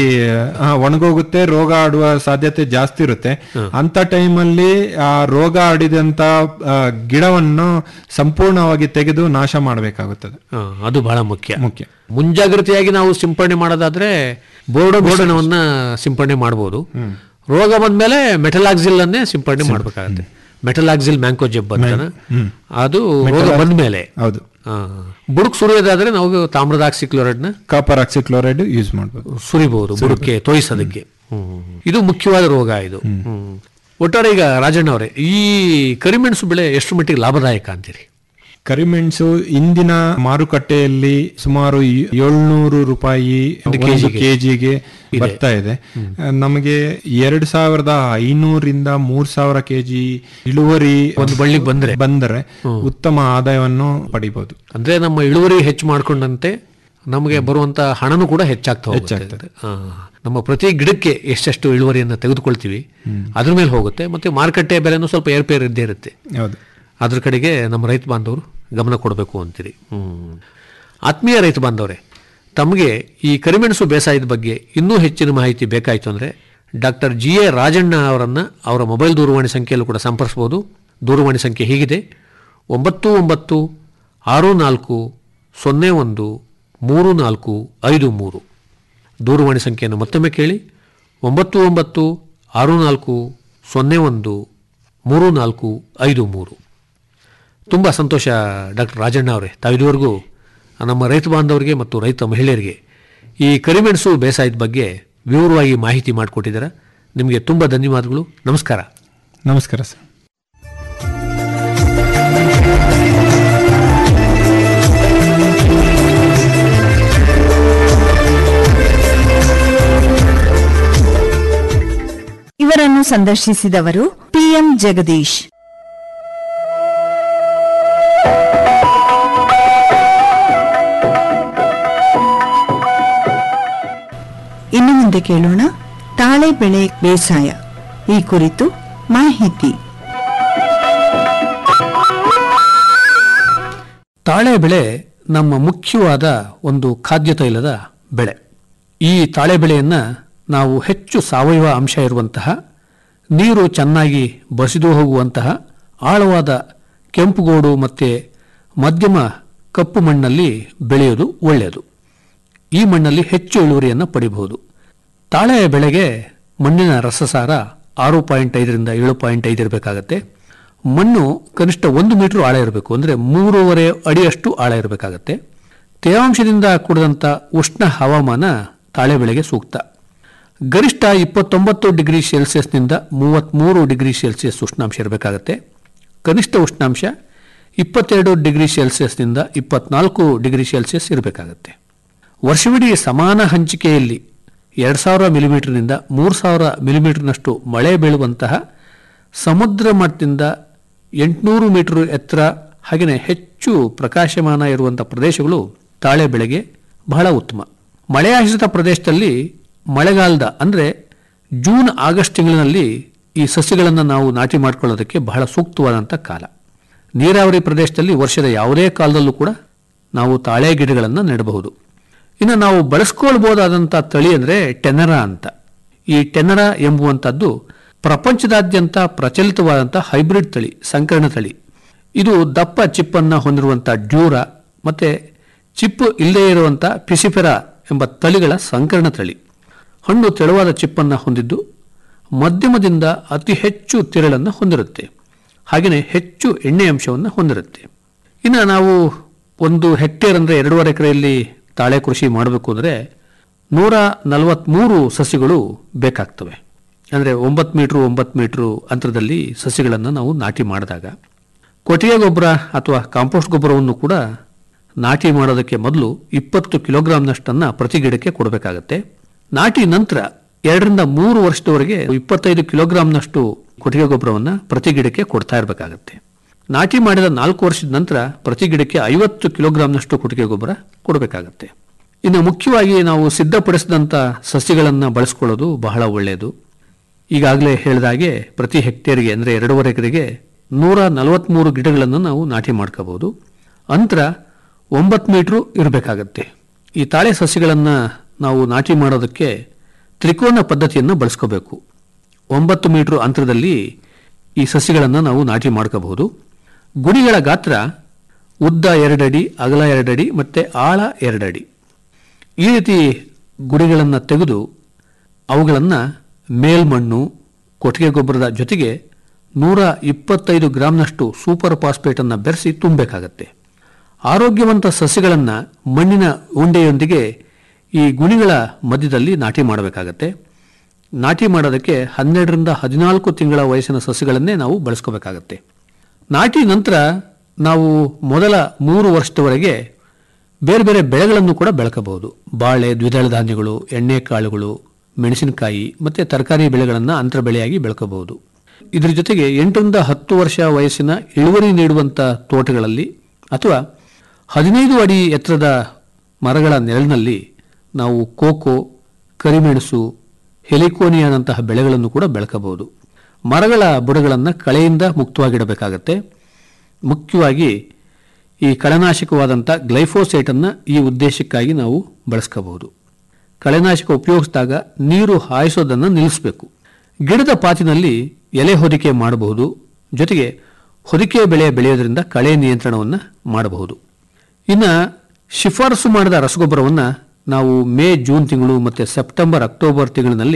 ಆ, ಒಣಗೋಗುತ್ತೆ ರೋಗ ಆಡುವ ಸಾಧ್ಯತೆ ಜಾಸ್ತಿ ಇರುತ್ತೆ ಅಂತ ಟೈಮಲ್ಲಿ ಆ ರೋಗ ಆಡಿದಂತ ಆ, ಗಿಡವನ್ನು ಸಂಪೂರ್ಣವಾಗಿ ತೆಗೆದು ನಾಶ ಮಾಡಬೇಕಾಗುತ್ತದೆ ಆ, ಅದು ಬಹಳ ಮುಖ್ಯ ಮುಖ್ಯ ಮುಂಜಾಗ್ರತೆಯಾಗಿ ನಾವು ಸಿಂಪಡಣೆ ಮಾಡೋದಾದ್ರೆ ಬೋರ್ಡೋ ಬೋರ್ಡನವನ್ನ ಸಿಂಪಡಣೆ ಮಾಡಬಹುದು ರೋಗ ಬಂದ್ಮೇಲೆ ಮೆಟಲಾಕ್ಸಿಲ್ ಅನ್ನೇ ಸಿಂಪಡಣೆ ಮಾಡ್ಬೇಕಾಗತ್ತೆ ಮೆಟಲಾಕ್ಸಿಲ್ ಮ್ಯಾಂಕೋ ಜೆಬ್ ಅಂತ ಅದು ರೋಗ ಬಂದ್ಮೇಲೆ ಹೌದು ಆ, ಬುಡಕ್ ಸುರಿಯೋದಾದ್ರೆ ನಾವು ತಾಮ್ರದ ಆಕ್ಸಿಕ್ಲೋರೈಡ್ನ ಕಾಪರ್ ಆಕ್ಸಿಕ್ಲೋರೈಡ್ ಯೂಸ್ ಮಾಡ್ಬೋದು ಸುರಿಬಹುದು ಬುಡಕ್ಕೆ ತೋಯಿಸೋದಕ್ಕೆ ಇದು ಮುಖ್ಯವಾದ ರೋಗ ಇದು ಹ್ಮ್. ಒಟ್ಟಾರೆ ಈಗ ರಾಜಣ್ಣ ಅವರೇ ಈ ಕರಿಮೆಣಸು ಬೆಳೆ ಎಷ್ಟು ಮಟ್ಟಿಗೆ ಲಾಭದಾಯಕ ಅಂತೀರಿ ಕರಿಮೆಣಸು ಇಂದಿನ ಮಾರುಕಟ್ಟೆಯಲ್ಲಿ ಸುಮಾರು ಈ- ಏಳ್ನೂರು ರೂಪಾಯಿ ಒಂದು ಕೆಜಿಗೆ ಬರ್ತಾ ಇದೆ ನಮಗೆ ಎರಡ್ ಸಾವಿರದ ಐನೂರಿಂದ ಮೂರ್ ಸಾವಿರ ಕೆಜಿ ಇಳುವರಿ ಒಂದು ಬಳ್ಳಿಗೆ ಬಂದ್ರೆ ಬಂದರೆ ಉತ್ತಮ ಆದಾಯವನ್ನು ಪಡಿಬಹುದು ಅಂದ್ರೆ ನಮ್ಮ ಇಳುವರಿ ಹೆಚ್ಚು ಮಾಡ್ಕೊಂಡಂತೆ ನಮಗೆ ಬರುವಂತ ಹಣನೂ ಕೂಡ ಹೆಚ್ಚಾಗ್ತಾ ಹೋಗುತ್ತೆ ಆ, ನಮ್ಮ ಪ್ರತಿ ಗಿಡಕ್ಕೆ ಎಷ್ಟೆಷ್ಟು ಇಳುವರಿಯನ್ನು ತೆಗೆದುಕೊಳ್ತೀವಿ ಅದ್ರ ಮೇಲೆ ಹೋಗುತ್ತೆ ಮತ್ತೆ ಮಾರುಕಟ್ಟೆ ಬೆಲೆನೂ ಸ್ವಲ್ಪ ಏರ್ಪೇರ್ ಇದ್ದೇ ಇರುತ್ತೆ ಹೌದು ಅದ್ರ ಕಡೆಗೆ ನಮ್ಮ ರೈತ ಬಾಂಧವರು ಗಮನ ಕೊಡಬೇಕು ಅಂತೀರಿ ಹ್ಮ್. ಆತ್ಮೀಯ ರೈತ ಬಾಂಧವರೇ ತಮಗೆ ಈ ಕರಿಮೆಣಸು ಬೇಸಾಯದ ಬಗ್ಗೆ ಇನ್ನೂ ಹೆಚ್ಚಿನ ಮಾಹಿತಿ ಬೇಕಾಯಿತು ಅಂದರೆ ಡಾಕ್ಟರ್ ಜಿ ಎ ರಾಜಣ್ಣ ಅವರನ್ನು ಅವರ ಮೊಬೈಲ್ ದೂರವಾಣಿ ಸಂಖ್ಯೆಯಲ್ಲೂ ಕೂಡ ಸಂಪರ್ಸ್ಬೋದು ದೂರವಾಣಿ ಸಂಖ್ಯೆ ಹೀಗಿದೆ ಒಂಬತ್ತು ಒಂಬತ್ತು ಆರು ನಾಲ್ಕು ಸೊನ್ನೆ ಒಂದು ಮೂರು ನಾಲ್ಕು ಐದು ಮೂರು ದೂರವಾಣಿ ಸಂಖ್ಯೆಯನ್ನು ಮತ್ತೊಮ್ಮೆ ಕೇಳಿ ಒಂಬತ್ತು ಒಂಬತ್ತು ಆರು ನಾಲ್ಕು ಸೊನ್ನೆ ಒಂದು ಮೂರು ನಾಲ್ಕು ಐದು ಮೂರು ತುಂಬ ಸಂತೋಷ ಡಾಕ್ಟರ್ ರಾಜಣ್ಣ ಅವರೇ ತಾವು ಇದುವರೆಗೂ ನಮ್ಮ ರೈತ ಬಾಂಧವರಿಗೆ ಮತ್ತು ರೈತ ಮಹಿಳೆಯರಿಗೆ ಈ ಕರಿಮೆಣಸು ಬೇಸಾಯದ ಬಗ್ಗೆ ವಿವರವಾಗಿ ಮಾಹಿತಿ ಮಾಡಿಕೊಟ್ಟಿದ್ದೀರಾ ನಿಮಗೆ ತುಂಬ ಧನ್ಯವಾದಗಳು ನಮಸ್ಕಾರ ನಮಸ್ಕಾರ ಸರ್ ಇವರನ್ನು ಸಂದರ್ಶಿಸಿದವರು ಪಿಎಂ ಜಗದೀಶ್ ಇನ್ನು ಮುಂದೆ ಕೇಳೋಣ ತಾಳೆ ಬೆಳೆ ಬೇಸಾಯ ಈ ಕುರಿತು ಮಾಹಿತಿ ತಾಳೆ ಬೆಳೆ ನಮ್ಮ ಮುಖ್ಯವಾದ ಒಂದು ಖಾದ್ಯ ತೈಲದ ಬೆಳೆ ಈ ತಾಳೆ ಬೆಳೆಯನ್ನು ನಾವು ಹೆಚ್ಚು ಸಾವಯವ ಅಂಶ ಇರುವಂತಹ ನೀರು ಚೆನ್ನಾಗಿ ಬಸಿದು ಹೋಗುವಂತಹ ಆಳವಾದ ಕೆಂಪುಗೋಡು ಮತ್ತು ಮಧ್ಯಮ ಕಪ್ಪು ಮಣ್ಣಲ್ಲಿ ಬೆಳೆಯೋದು ಒಳ್ಳೆಯದು ಈ ಮಣ್ಣಲ್ಲಿ ಹೆಚ್ಚು ಇಳುವರಿಯನ್ನು ಪಡಿಬಹುದು ತಾಳೆ ಬೆಳೆಗೆ ಮಣ್ಣಿನ ರಸಸಾರ ಆರು ಪಾಯಿಂಟ್ ಐದರಿಂದ ಏಳು ಪಾಯಿಂಟ್ ಐದು ಇರಬೇಕಾಗತ್ತೆ ಮಣ್ಣು ಕನಿಷ್ಠ ಒಂದು ಮೀಟರ್ ಆಳ ಇರಬೇಕು ಅಂದರೆ ಮೂರುವರೆ ಅಡಿಯಷ್ಟು ಆಳ ಇರಬೇಕಾಗತ್ತೆ ತೇವಾಂಶದಿಂದ ಕೂಡಿದಂಥ ಉಷ್ಣ ಹವಾಮಾನ ತಾಳೆ ಬೆಳೆಗೆ ಸೂಕ್ತ ಗರಿಷ್ಠ ಇಪ್ಪತ್ತೊಂಬತ್ತು ಡಿಗ್ರಿ ಸೆಲ್ಸಿಯಸ್ನಿಂದ ಮೂವತ್ತ್ಮೂರು ಡಿಗ್ರಿ ಸೆಲ್ಸಿಯಸ್ ಉಷ್ಣಾಂಶ ಇರಬೇಕಾಗತ್ತೆ ಕನಿಷ್ಠ ಉಷ್ಣಾಂಶ ಇಪ್ಪತ್ತೆರಡು ಡಿಗ್ರಿ ಸೆಲ್ಸಿಯಸ್ನಿಂದ ಇಪ್ಪತ್ನಾಲ್ಕು ಡಿಗ್ರಿ ಸೆಲ್ಸಿಯಸ್ ಇರಬೇಕಾಗತ್ತೆ ವರ್ಷವಿಡೀ ಸಮಾನ ಹಂಚಿಕೆಯಲ್ಲಿ ಎರಡು ಸಾವಿರ ಮಿಲಿಮೀಟರ್ನಿಂದ ಮೂರು ಸಾವಿರ ಮಿಲಿಮೀಟರ್ನಷ್ಟು ಮಳೆ ಬೀಳುವಂತಹ ಸಮುದ್ರ ಮಟ್ಟದಿಂದ ಎಂಟುನೂರು ಮೀಟರ್ ಎತ್ತರ ಹಾಗೆಯೇ ಹೆಚ್ಚು ಪ್ರಕಾಶಮಾನ ಇರುವಂಥ ಪ್ರದೇಶಗಳು ತಾಳೆ ಬೆಳೆಗೆ ಬಹಳ ಉತ್ತಮ ಮಳೆಯಾಶ್ರಿತ ಪ್ರದೇಶದಲ್ಲಿ ಮಳೆಗಾಲದ ಅಂದರೆ ಜೂನ್ ಆಗಸ್ಟ್ ತಿಂಗಳಿನಲ್ಲಿ ಈ ಸಸ್ಯಗಳನ್ನು ನಾವು ನಾಟಿ ಮಾಡಿಕೊಳ್ಳೋದಕ್ಕೆ ಬಹಳ ಸೂಕ್ತವಾದಂಥ ಕಾಲ ನೀರಾವರಿ ಪ್ರದೇಶದಲ್ಲಿ ವರ್ಷದ ಯಾವುದೇ ಕಾಲದಲ್ಲೂ ಕೂಡ ನಾವು ತಾಳೆ ಗಿಡಗಳನ್ನು ನೆಡಬಹುದು ಇನ್ನು ನಾವು ಬಳಸ್ಕೊಳ್ಬಹುದಾದಂಥ ತಳಿ ಅಂದರೆ ಟೆನರಾ ಅಂತ ಈ ಟೆನರಾ ಎಂಬುವಂಥದ್ದು ಪ್ರಪಂಚದಾದ್ಯಂತ ಪ್ರಚಲಿತವಾದಂಥ ಹೈಬ್ರಿಡ್ ತಳಿ ಸಂಕರಣ ತಳಿ ಇದು ದಪ್ಪ ಚಿಪ್ಪನ್ನು ಹೊಂದಿರುವಂಥ ಡ್ಯೂರಾ ಮತ್ತು ಚಿಪ್ಪು ಇಲ್ಲದೇ ಇರುವಂಥ ಪಿಸಿಫೆರಾ ಎಂಬ ತಳಿಗಳ ಸಂಕರಣ ತಳಿ ಹಣ್ಣು ತೆಳುವಾದ ಚಿಪ್ಪನ್ನು ಹೊಂದಿದ್ದು ಮಧ್ಯಮದಿಂದ ಅತಿ ಹೆಚ್ಚು ತಿರಳನ್ನು ಹೊಂದಿರುತ್ತೆ ಹಾಗೆಯೇ ಹೆಚ್ಚು ಎಣ್ಣೆ ಅಂಶವನ್ನು ಹೊಂದಿರುತ್ತೆ ಇನ್ನು ನಾವು ಒಂದು ಹೆಕ್ಟೇರ್ ಅಂದರೆ ಎರಡೂವರೆ ಎಕರೆಯಲ್ಲಿ ತಾಳೆ ಕೃಷಿ ಮಾಡಬೇಕು ಅಂದರೆ ನೂರ ನಲವತ್ತ್ಮೂರು ಸಸಿಗಳು ಬೇಕಾಗ್ತವೆ ಅಂದರೆ ಒಂಬತ್ತು ಮೀಟ್ರು ಒಂಬತ್ತು ಮೀಟ್ರು ಅಂತರದಲ್ಲಿ ಸಸಿಗಳನ್ನು ನಾವು ನಾಟಿ ಮಾಡಿದಾಗ ಕೊಟ್ಟಿಗೆ ಗೊಬ್ಬರ ಅಥವಾ ಕಾಂಪೋಸ್ಟ್ ಗೊಬ್ಬರವನ್ನು ಕೂಡ ನಾಟಿ ಮಾಡೋದಕ್ಕೆ ಮೊದಲು ಇಪ್ಪತ್ತು ಕಿಲೋಗ್ರಾಂನಷ್ಟನ್ನು ಪ್ರತಿ ಗಿಡಕ್ಕೆ ಕೊಡಬೇಕಾಗತ್ತೆ ನಾಟಿ ನಂತರ ಎರಡರಿಂದ ಮೂರು ವರ್ಷದವರೆಗೆ ಇಪ್ಪತ್ತೈದು ಕಿಲೋಗ್ರಾಂನಷ್ಟು ಕೊಟ್ಟಿಗೆ ಗೊಬ್ಬರವನ್ನು ಪ್ರತಿ ಗಿಡಕ್ಕೆ ಕೊಡ್ತಾ ಇರಬೇಕಾಗತ್ತೆ ನಾಟಿ ಮಾಡಿದ ನಾಲ್ಕು ವರ್ಷದ ನಂತರ ಪ್ರತಿ ಗಿಡಕ್ಕೆ ಐವತ್ತು ಕಿಲೋಗ್ರಾಂನಷ್ಟು ಕೊಟ್ಟಿಗೆ ಗೊಬ್ಬರ ಕೊಡಬೇಕಾಗತ್ತೆ ಇನ್ನು ಮುಖ್ಯವಾಗಿ ನಾವು ಸಿದ್ಧಪಡಿಸಿದಂಥ ಸಸ್ಯಗಳನ್ನು ಬಳಸ್ಕೊಳ್ಳೋದು ಬಹಳ ಒಳ್ಳೆಯದು ಈಗಾಗಲೇ ಹೇಳಿದ ಹಾಗೆ ಪ್ರತಿ ಹೆಕ್ಟೇರ್ಗೆ ಅಂದರೆ ಎರಡೂವರೆ ಎಕರೆಗೆ ನೂರ ನಲವತ್ತ್ಮೂರು ಗಿಡಗಳನ್ನು ನಾವು ನಾಟಿ ಮಾಡ್ಕೋಬಹುದು ಅಂತರ ಒಂಬತ್ತು ಮೀಟ್ರು ಇರಬೇಕಾಗತ್ತೆ ಈ ತಾಳೆ ಸಸ್ಯಗಳನ್ನು ನಾವು ನಾಟಿ ಮಾಡೋದಕ್ಕೆ ತ್ರಿಕೋನ ಪದ್ಧತಿಯನ್ನು ಬಳಸ್ಕೋಬೇಕು ಒಂಬತ್ತು ಮೀಟ್ರು ಅಂತರದಲ್ಲಿ ಈ ಸಸ್ಯಗಳನ್ನು ನಾವು ನಾಟಿ ಮಾಡ್ಕೋಬಹುದು ಗುಡಿಗಳ ಗಾತ್ರ ಉದ್ದ ಎರಡಡಿ ಅಗಲ ಎರಡಡಿ ಮತ್ತು ಆಳ ಎರಡಡಿ ಈ ರೀತಿ ಗುಡಿಗಳನ್ನು ತೆಗೆದು ಅವುಗಳನ್ನು ಮೇಲ್ಮಣ್ಣು ಕೊಟ್ಟಿಗೆ ಗೊಬ್ಬರದ ಜೊತೆಗೆ ನೂರ ಇಪ್ಪತ್ತೈದು ಗ್ರಾಂನಷ್ಟು ಸೂಪರ್ ಫಾಸ್ಫೇಟನ್ನು ಬೆರೆಸಿ ತುಂಬಬೇಕಾಗತ್ತೆ ಆರೋಗ್ಯವಂತ ಸಸ್ಯಗಳನ್ನು ಮಣ್ಣಿನ ಉಂಡೆಯೊಂದಿಗೆ ಈ ಗುಣಿಗಳ ಮಧ್ಯದಲ್ಲಿ ನಾಟಿ ಮಾಡಬೇಕಾಗತ್ತೆ ನಾಟಿ ಮಾಡೋದಕ್ಕೆ ಹನ್ನೆರಡರಿಂದ ಹದಿನಾಲ್ಕು ತಿಂಗಳ ವಯಸ್ಸಿನ ಸಸ್ಯಗಳನ್ನೇ ನಾವು ಬಳಸ್ಕೋಬೇಕಾಗತ್ತೆ ನಾಟಿ ನಂತರ ನಾವು ಮೊದಲ ಮೂರು ವರ್ಷದವರೆಗೆ ಬೇರೆ ಬೇರೆ ಬೆಳೆಗಳನ್ನು ಕೂಡ ಬೆಳಕಬಹುದು ಬಾಳೆ ದ್ವಿದಳ ಧಾನ್ಯಗಳು ಎಣ್ಣೆ ಕಾಳುಗಳು ಮೆಣಸಿನಕಾಯಿ ಮತ್ತು ತರಕಾರಿ ಬೆಳೆಗಳನ್ನು ಅಂತರ ಬೆಳೆಯಾಗಿ ಬೆಳಕಬಹುದು ಇದರ ಜೊತೆಗೆ ಎಂಟರಿಂದ ಹತ್ತು ವರ್ಷ ವಯಸ್ಸಿನ ಇಳುವರಿ ನೀಡುವಂಥ ತೋಟಗಳಲ್ಲಿ ಅಥವಾ ಹದಿನೈದು ಅಡಿ ಎತ್ತರದ ಮರಗಳ ನೆರಳಿನಲ್ಲಿ ನಾವು ಕೋಕೋ ಕರಿಮೆಣಸು ಹೆಲಿಕೋನಿಯಾದಂತಹ ಬೆಳೆಗಳನ್ನು ಕೂಡ ಬೆಳಕಬಹುದು ಮರಗಳ ಬುಡಗಳನ್ನು ಕಳೆಯಿಂದ ಮುಕ್ತವಾಗಿಡಬೇಕಾಗತ್ತೆ ಮುಖ್ಯವಾಗಿ ಈ ಕಳೆನಾಶಕವಾದಂಥ ಗ್ಲೈಫೋಸೇಟನ್ನು ಈ ಉದ್ದೇಶಕ್ಕಾಗಿ ನಾವು ಬಳಸ್ಕೋಬಹುದು ಕಳೆನಾಶಕ ಉಪಯೋಗಿಸಿದಾಗ ನೀರು ಹಾಯಿಸೋದನ್ನು ನಿಲ್ಲಿಸಬೇಕು ಗಿಡದ ಪಾತಿನಲ್ಲಿ ಎಲೆ ಹೊದಿಕೆ ಮಾಡಬಹುದು ಜೊತೆಗೆ ಹೊದಿಕೆ ಬೆಳೆ ಬೆಳೆಯೋದ್ರಿಂದ ಕಳೆ ನಿಯಂತ್ರಣವನ್ನು ಮಾಡಬಹುದು ಇನ್ನು ಶಿಫಾರಸು ಮಾಡಿದ ರಸಗೊಬ್ಬರವನ್ನು ನಾವು ಮೇ ಜೂನ್ ತಿಂಗಳು ಮತ್ತು ಸೆಪ್ಟೆಂಬರ್ ಅಕ್ಟೋಬರ್ ತಿಂಗಳಿನಲ್ಲಿ